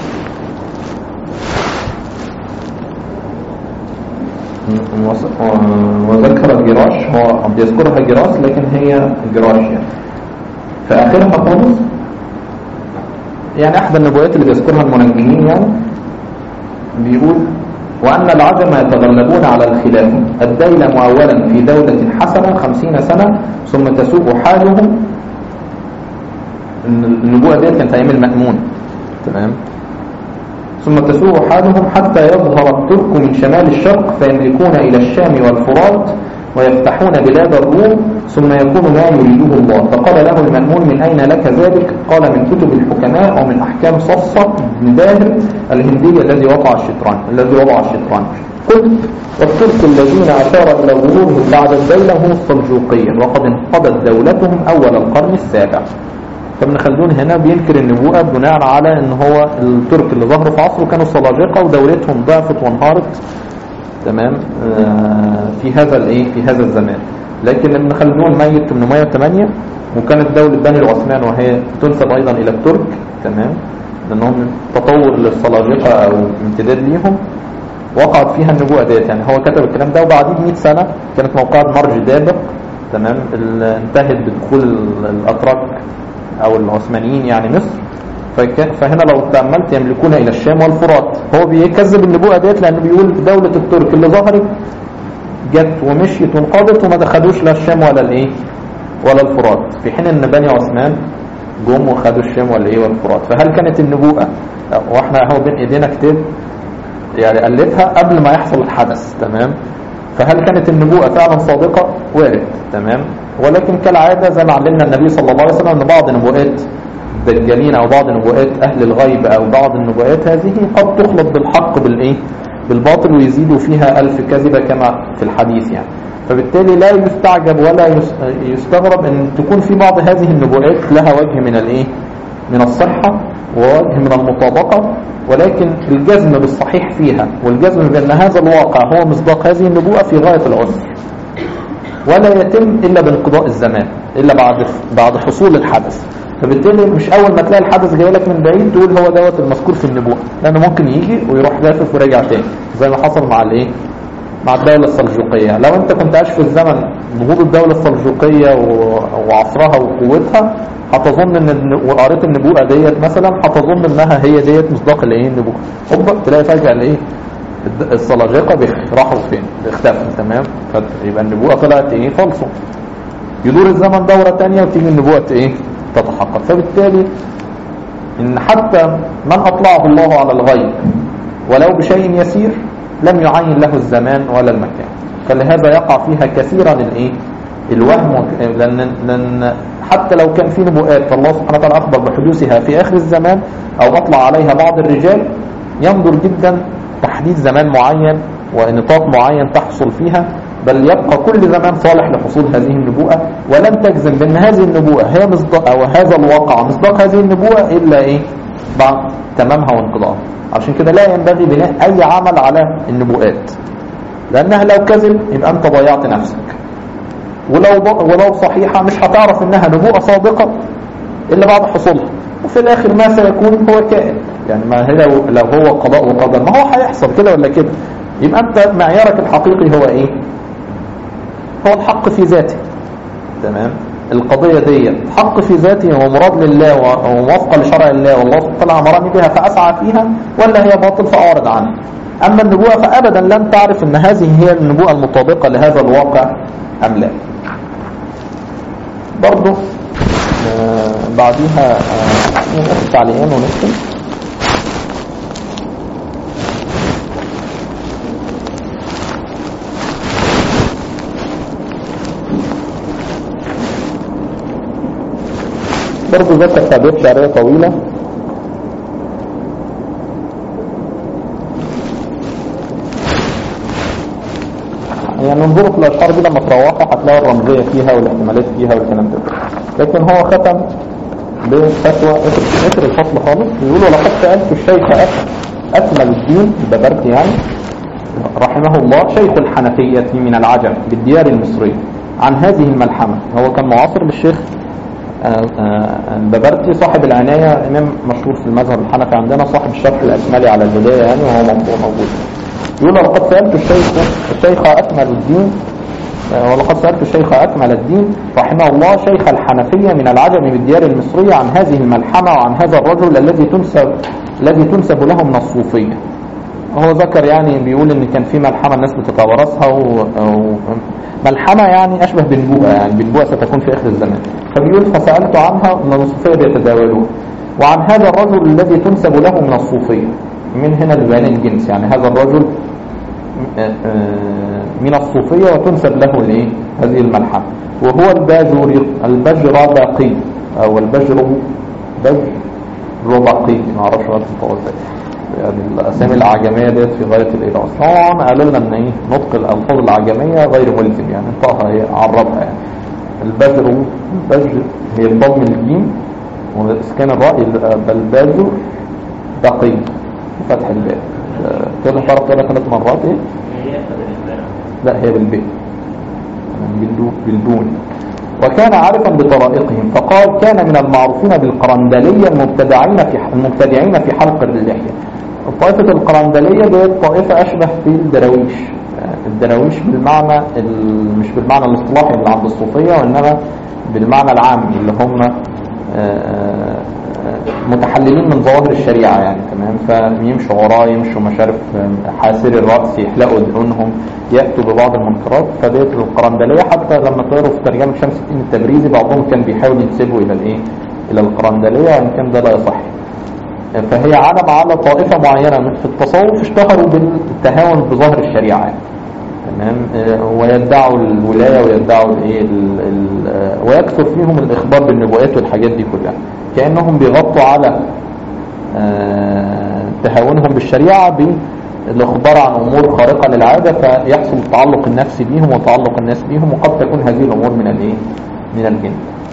وذكر جراش هو بيذكرها جراس لكن هي جراش يعني في آخرها خالص يعني أحد النبوات اللي بيذكرها المنجمين يعني بيقول وأن العجم يتغلبون على الخلافة الديلم أولا في دولة حسنة خمسين سنة ثم تسوء حالهم النبوة ديت كانت أيام المأمون تمام ثم تسوء حالهم حتى يظهر الترك من شمال الشرق فيملكون إلى الشام والفرات ويفتحون بلاد الروم ثم يكون ما يريده الله فقال له المأمون من أين لك ذلك قال من كتب الحكماء ومن أحكام صفصة بن باهر الهندي الذي وضع الشطران الذي وضع الشطران قلت والترك الذين أشار إلى ظهورهم بعد الدولة هم السلجوقية وقد انقضت دولتهم أول القرن السابع فابن خلدون هنا بينكر النبوءة بناء على ان هو الترك اللي ظهروا في عصره كانوا السلاجقة ودولتهم ضعفت وانهارت تمام آه في هذا الايه في هذا الزمان لكن ابن خلدون ميت 808 وكانت دولة بني العثمان وهي تنسب ايضا الى الترك تمام لانهم تطور للسلاجقة او امتداد ليهم وقعت فيها النبوءة ديت يعني هو كتب الكلام ده وبعديه ب 100 سنة كانت موقعة مرج دابق تمام انتهت بدخول الاتراك او العثمانيين يعني مصر فهنا لو تأملت يملكون الى الشام والفرات هو بيكذب النبوءة ديت لانه بيقول دولة الترك اللي ظهرت جت ومشيت وانقضت وما دخلوش لا الشام ولا الايه ولا الفرات في حين ان بني عثمان جم وخدوا الشام والايه والفرات فهل كانت النبوءة واحنا اهو بين ايدينا كتاب يعني ألفها قبل ما يحصل الحدث تمام فهل كانت النبوءة فعلا صادقة وارد تمام ولكن كالعادة زي ما علمنا النبي صلى الله عليه وسلم ان بعض نبوءات الدجالين او بعض نبوءات اهل الغيب او بعض النبوءات هذه قد تخلط بالحق بالايه بالباطل ويزيدوا فيها الف كذبة كما في الحديث يعني فبالتالي لا يستعجب ولا يستغرب ان تكون في بعض هذه النبوءات لها وجه من الايه من الصحة ووجه من المطابقة ولكن الجزم بالصحيح فيها والجزم بأن هذا الواقع هو مصداق هذه النبوءة في غاية العسر ولا يتم إلا بانقضاء الزمان إلا بعد بعد حصول الحدث فبالتالي مش أول ما تلاقي الحدث جاي لك من بعيد تقول هو دوت المذكور في النبوءة لأنه ممكن يجي ويروح لافف وراجع تاني زي ما حصل مع الإيه مع الدولة السلجوقية لو أنت كنت عايش في الزمن نهوض الدولة السلجوقية وعصرها وقوتها هتظن ان وقريت النبوءة ديت مثلا هتظن انها هي ديت مصداق الايه النبوءة هوبا تلاقي فجأة الايه السلاجقة راحوا فين اختفوا تمام يبقى النبوءة طلعت ايه فالصو يدور الزمن دورة تانية وتيجي النبوءة ايه تتحقق فبالتالي ان حتى من اطلعه الله على الغيب ولو بشيء يسير لم يعين له الزمان ولا المكان فلهذا يقع فيها كثيرا الايه الوهم لأن, لأن حتى لو كان في نبوءات فالله سبحانه وتعالى أخبر بحدوثها في آخر الزمان أو أطلع عليها بعض الرجال ينظر جدا تحديد زمان معين ونطاق معين تحصل فيها بل يبقى كل زمان صالح لحصول هذه النبوءة ولن تجزم بأن هذه النبوءة هي مصداق أو هذا الواقع مصداق هذه النبوءة إلا إيه بعد تمامها وانقضاءها عشان كده لا ينبغي بناء أي عمل على النبوءات لأنها لو كذب يبقى أنت ضيعت نفسك ولو ولو صحيحة مش هتعرف انها نبوءة صادقة الا بعد حصولها وفي الاخر ما سيكون هو كائن يعني ما هي لو, لو هو قضاء وقدر ما هو هيحصل كده ولا كده يبقى انت معيارك الحقيقي هو ايه هو الحق في ذاته تمام القضية دي حق في ذاته هو مراد لله وموافقة لشرع الله والله سبحانه وتعالى امرني بها فاسعى فيها ولا هي باطل فاعرض عنها اما النبوءة فابدا لن تعرف ان هذه هي النبوءة المطابقة لهذا الواقع ام لا برضو آه بعديها آه نقف تعليقين ونختم برضو ذكر تعبير شعرية طويلة يعني انظروا في الاشعار دي لما تروحوا هتلاقوا الرمزيه فيها والاحتمالات فيها والكلام ده لكن هو ختم بفتوى اخر اخر الفصل خالص بيقول ولقد سالت الشيخ أك- اكمل الدين الببرتي يعني رحمه الله شيخ الحنفيه من العجم بالديار المصريه عن هذه الملحمه هو كان معاصر للشيخ آه، آه، الببرتي صاحب العناية إمام مشهور في المذهب الحنفي عندنا صاحب الشرح الأكملي على البداية يعني وهو موضوع موجود يقول لقد سألت الشيخ الشيخ أكمل الدين آه، ولقد سألت الشيخ أكمل الدين رحمه الله شيخ الحنفية من العجم بالديار المصرية عن هذه الملحمة وعن هذا الرجل الذي تنسب الذي تنسب له من الصوفية هو ذكر يعني بيقول ان كان في ملحمه الناس بتتوارثها و... و... ملحمه يعني اشبه بنبوءه يعني بنبوءه ستكون في اخر الزمان فبيقول فسالت عنها ان الصوفيه بيتداولون وعن هذا الرجل الذي تنسب له من الصوفيه من هنا البيان الجنس يعني هذا الرجل آه، آه، من الصوفيه وتنسب له الايه هذه الملحمه وهو الباجر البجربقي او البجر بجربقي ما اعرفش بقى تنطقه ازاي يعني الاسامي العجميه ديت في غايه الايضاح طبعا قالوا لنا ان ايه نطق الالفاظ العجميه غير ملزم يعني انطقها هي عربها يعني البجر البجر هي بضم الجيم واسكان الراء يبقى الباجر بقي فتح الباء آه، كده تعرف تقولها ثلاث مرات ايه لا هي بالباء بالدو- بالدون وكان عارفا بطرائقهم فقال كان من المعروفين بالقرندلية المبتدعين في المبتدعين في حلق اللحية طائفة القرندلية دي طائفة أشبه بالدراويش آه، الدراويش بالمعنى ال- مش بالمعنى الاصطلاحي اللي عند الصوفية وإنما بالمعنى العام اللي هم آه، آه، متحللين من ظواهر الشريعة يعني تمام فيمشوا وراه يمشوا مشارف حاسر الرأس يحلقوا دقنهم يأتوا ببعض المنكرات فديت القرندلية حتى لما تقروا في ترجمة شمس الدين التبريزي بعضهم كان بيحاول ينسبه إلى الإيه إلى القرندلية وإن كان ده لا يصح فهي علم على طائفة معينة في التصوف اشتهروا بالتهاون بظاهر الشريعة يعني. تمام آه، ويدعوا الولاية ويدعوا الايه ال- ال- آه، ويكثر فيهم الإخبار بالنبوءات والحاجات دي كلها كأنهم بيغطوا على آه، تهاونهم بالشريعة بالإخبار عن أمور خارقة للعادة فيحصل التعلق النفسي بيهم وتعلق الناس بيهم وقد تكون هذه الأمور من الايه من الجن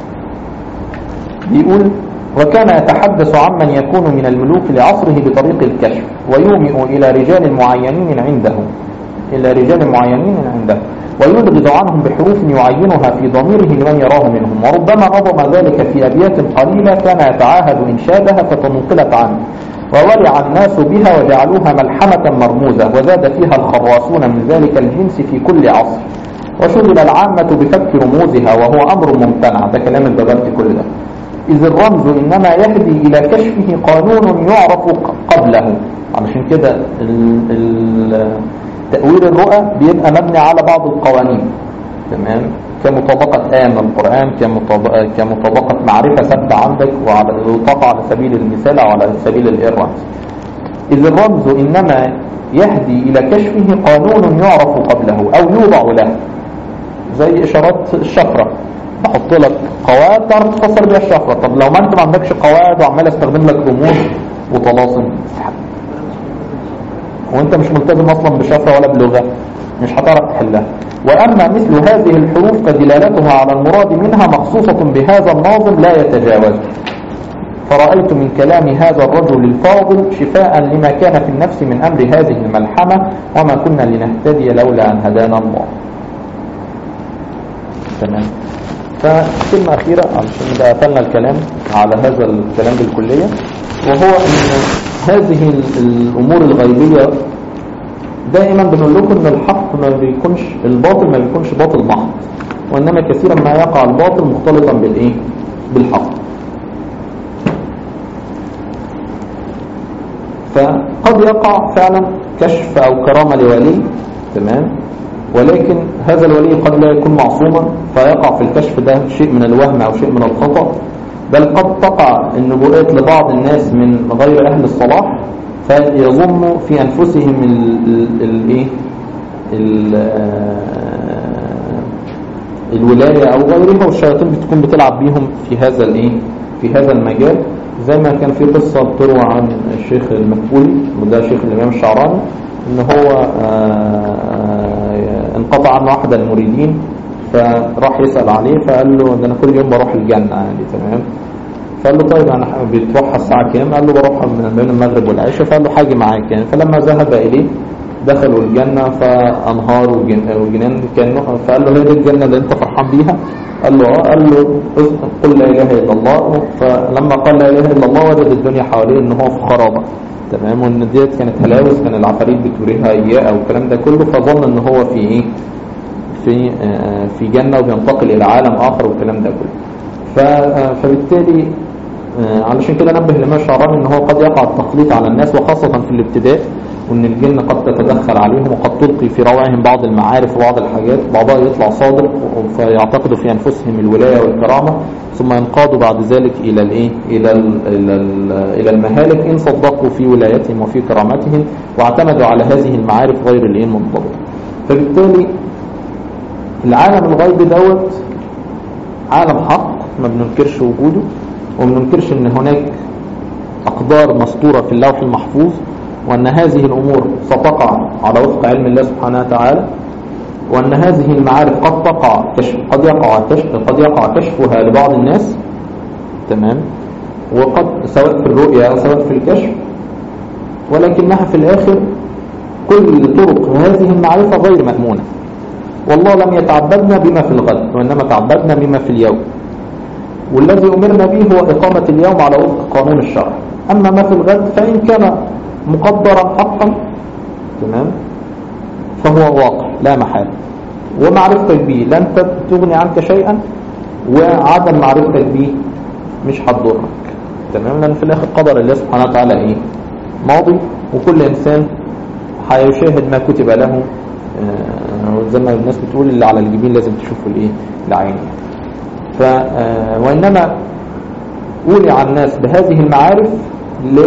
بيقول وكان يتحدث عمن يكون من الملوك لعصره بطريق الكشف ويومئ إلى رجال معينين عنده إلى رجال معينين عنده ويلغز عنهم بحروف يعينها في ضميره لمن يراه منهم وربما نظم ذلك في أبيات قليلة كان يتعاهد إنشادها فتنقلت عنه وورع الناس بها وجعلوها ملحمة مرموزة وزاد فيها الخراصون من ذلك الجنس في كل عصر وشغل العامة بفك رموزها وهو أمر ممتنع ده كلام البغلتي كل ده إذ الرمز إنما يهدي إلى كشفه قانون يعرف ق- قبله علشان كده ال- ال- تأويل الرؤى بيبقى مبني على بعض القوانين تمام كمطابقة آية من القرآن كمطابقة, كمطابقة معرفة ثابتة عندك وعلى الوطاقة على سبيل المثال أو على سبيل الإرمز إذ الرمز إنما يهدي إلى كشفه قانون يعرف قبله أو يوضع له زي إشارات الشفرة بحط لك قواعد تعرف تفسر بيها الشفرة طب لو ما أنت ما عندكش قواعد وعمال استخدم لك رموز وطلاسم وانت مش ملتزم اصلا بشفرة ولا بلغة مش هتعرف تحلها واما مثل هذه الحروف فدلالتها على المراد منها مخصوصة بهذا الناظم لا يتجاوز فرأيت من كلام هذا الرجل الفاضل شفاء لما كان في النفس من أمر هذه الملحمة وما كنا لنهتدي لولا أن هدانا الله تمام فكلمة أخيرة علشان ده قفلنا الكلام على هذا الكلام بالكلية وهو أن هذه ال- الأمور الغيبية دائما بنقول لكم أن الحق ما بيكونش الباطل ما بيكونش باطل محض وإنما كثيرا ما يقع الباطل مختلطا بالإيه؟ بالحق فقد يقع فعلا كشف أو كرامة لولي تمام ولكن هذا الولي قد لا يكون معصوما فيقع في الكشف ده شيء من الوهم أو شيء من الخطأ بل قد تقع النبوءات لبعض الناس من غير أهل الصلاح فيظن في أنفسهم ال- ال- الايه ال- آه، الولاية أو غيرها والشياطين بتكون بتلعب بيهم في هذا الايه في هذا المجال زي ما كان في قصة بتروى عن الشيخ المكبولي وده شيخ الإمام الشعراني إن هو آه، انقطع عنه أحد المريدين فراح يسأل عليه فقال له ده أنا كل يوم بروح الجنة يعني تمام فقال له طيب انا ح- بتروحها الساعه كام قال له بروحها من بين المغرب والعشاء فقال له حاجه معاك يعني فلما ذهب اليه دخلوا الجنه فانهار وجن- وجنان كانوا فقال له هي دي الجنه اللي انت فرحان بيها قال له اه قال له قل لا اله الا الله فلما قال لا اله الا الله وجد الدنيا حواليه ان هو في خرابه تمام وان ديت كانت هلاوس كان العفاريت بتوريها اياه او الكلام ده كله فظن ان هو في ايه في آه، في جنة وبينتقل إلى عالم آخر والكلام ده كله ف- آه، فبالتالي آه، علشان كده نبه الإمام الشعراني إن هو قد يقع التخليط على الناس وخاصة في الابتداء وإن الجن قد تتدخل عليهم وقد تلقي في روعهم بعض المعارف وبعض الحاجات بعضها يطلع صادق فيعتقدوا في أنفسهم الولاية والكرامة ثم ينقادوا بعد ذلك إلى الإيه إلى ال إلى ال إلى المهالك إن صدقوا في ولايتهم وفي كرامتهم واعتمدوا على هذه المعارف غير الإيه المنضبطة فبالتالي العالم الغيبي دوت عالم حق ما بننكرش وجوده وما بننكرش ان هناك اقدار مسطورة في اللوح المحفوظ وان هذه الامور ستقع على وفق علم الله سبحانه وتعالى وان هذه المعارف قد تقع كشف قد يقع كشف قد يقع كشفها لبعض الناس تمام وقد سواء في الرؤيا او سواء في الكشف ولكنها في الاخر كل طرق هذه المعرفة غير مأمونة والله لم يتعبدنا بما في الغد وإنما تعبدنا بما في اليوم والذي أمرنا به هو إقامة اليوم على وفق قانون الشرع أما ما في الغد فإن كان مقدرا حقا تمام فهو واقع لا محالة ومعرفتك به لن تغني عنك شيئا وعدم معرفتك به مش هتضرك تمام لأن في الآخر قدر الله سبحانه وتعالى إيه ماضي وكل إنسان هيشاهد ما كتب له آه، زي ما الناس بتقول اللي على الجبين لازم تشوفه الايه العين ف آه، وانما اولع الناس بهذه المعارف ل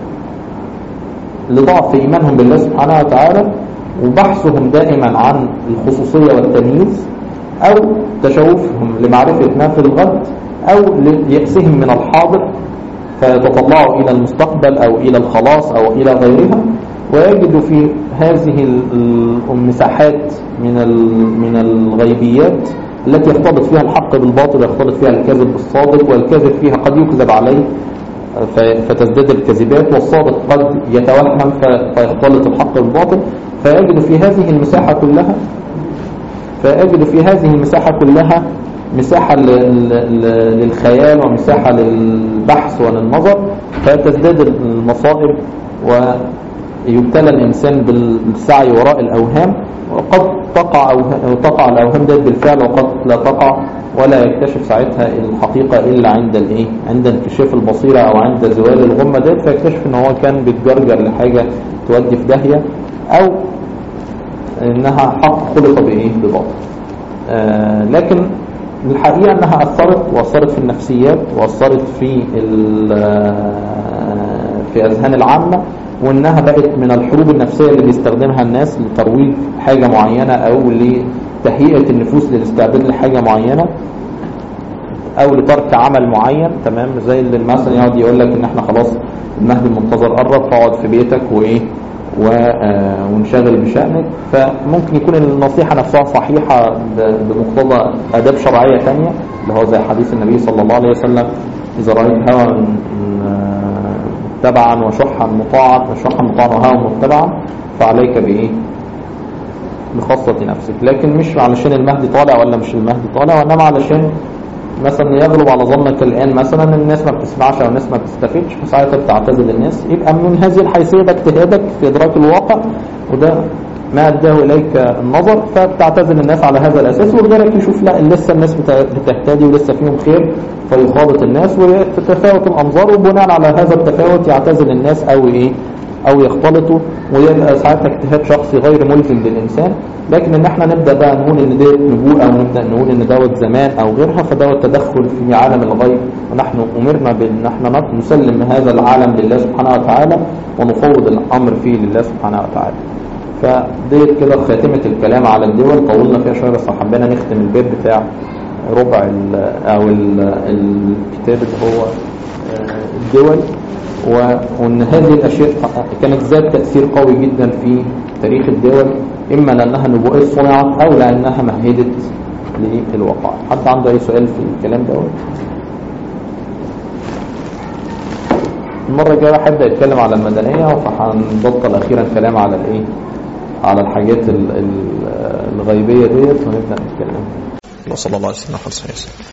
لضعف ايمانهم بالله سبحانه وتعالى وبحثهم دائما عن الخصوصيه والتمييز او تشوفهم لمعرفه ما في الغد او ليأسهم من الحاضر فيتطلعوا الى المستقبل او الى الخلاص او الى غيرها ويجد في هذه ال- المساحات من ال- من الغيبيات التي يختلط فيها الحق بالباطل ويختلط فيها الكذب بالصادق والكذب فيها قد يكذب عليه ف- فتزداد الكذبات والصادق قد يتوهم ف- فيختلط الحق بالباطل فيجد في هذه المساحة كلها فأجد في هذه المساحة كلها مساحة ل- ل- ل- للخيال ومساحة للبحث وللنظر فتزداد المصائب ويبتلى الإنسان بالسعي وراء الأوهام وقد تقع أوه- تقع الأوهام ديت بالفعل وقد لا تقع ولا يكتشف ساعتها الحقيقة إلا عند الإيه عند انكشاف البصيرة أو عند زوال الغمة ديت فيكتشف إن هو كان بيتجرجر لحاجة تودي في داهية أو انها حق خلق بايه بباطل آه لكن الحقيقة انها اثرت واثرت في النفسيات واثرت في ال- آه، في اذهان العامة وانها بقت من الحروب النفسية اللي بيستخدمها الناس لترويج حاجة معينة او لتهيئة النفوس للاستعداد لحاجة معينة او لترك عمل معين تمام زي اللي مثلا يقعد يقول لك ان احنا خلاص المهدي المنتظر قرب فاقعد في بيتك وايه و- آه، وانشغل بشأنك فممكن يكون النصيحة نفسها صحيحة ب- بمقتضى آداب شرعية تانية اللي هو زي حديث النبي صلى الله عليه وسلم إذا رأيت هوى آه، متبعا وشحا مطاعا وشحا مطاعا وهوى متبعا فعليك بإيه بخاصة نفسك لكن مش علشان المهدي طالع ولا مش المهدي طالع وإنما علشان مثلا يغلب على ظنك الآن مثلا الناس ما بتسمعش أو الناس ما بتستفيدش فساعتها بتعتزل الناس يبقى من هذه الحيثية ده اجتهادك في إدراك الواقع وده ما أداه إليك النظر فبتعتزل الناس على هذا الأساس وغيرك يشوف لا لسه الناس بت- بتهتدي ولسه فيهم خير فيخالط الناس وتتفاوت الأنظار وبناء على هذا التفاوت يعتزل الناس أو إيه او يختلطوا ويبقى ساعتها اجتهاد شخصي غير ملزم للانسان لكن ان احنا نبدا بقى نقول ان ديت نبوءه او نبدا نقول ان دوت زمان او غيرها فدوت تدخل في عالم الغيب ونحن امرنا بان احنا نسلم هذا العالم لله سبحانه وتعالى ونفوض الامر فيه لله سبحانه وتعالى فديت كده خاتمه الكلام على الدول طولنا فيها شويه بس حبينا نختم الباب بتاع ربع ال او ال الكتاب اللي هو آه، الدول و- وان هذه الاشياء كانت ذات تاثير قوي جدا في تاريخ الدول اما لانها نبوءات صنعت او لانها مهدت للواقع حد عنده اي سؤال في الكلام دوت المرة الجاية هبدأ يتكلم على المدنية وهنبطل أخيرا كلام على الإيه على الحاجات ال- ال- الغيبية ديت ونبدأ نتكلم وصلى الله عليه وسلم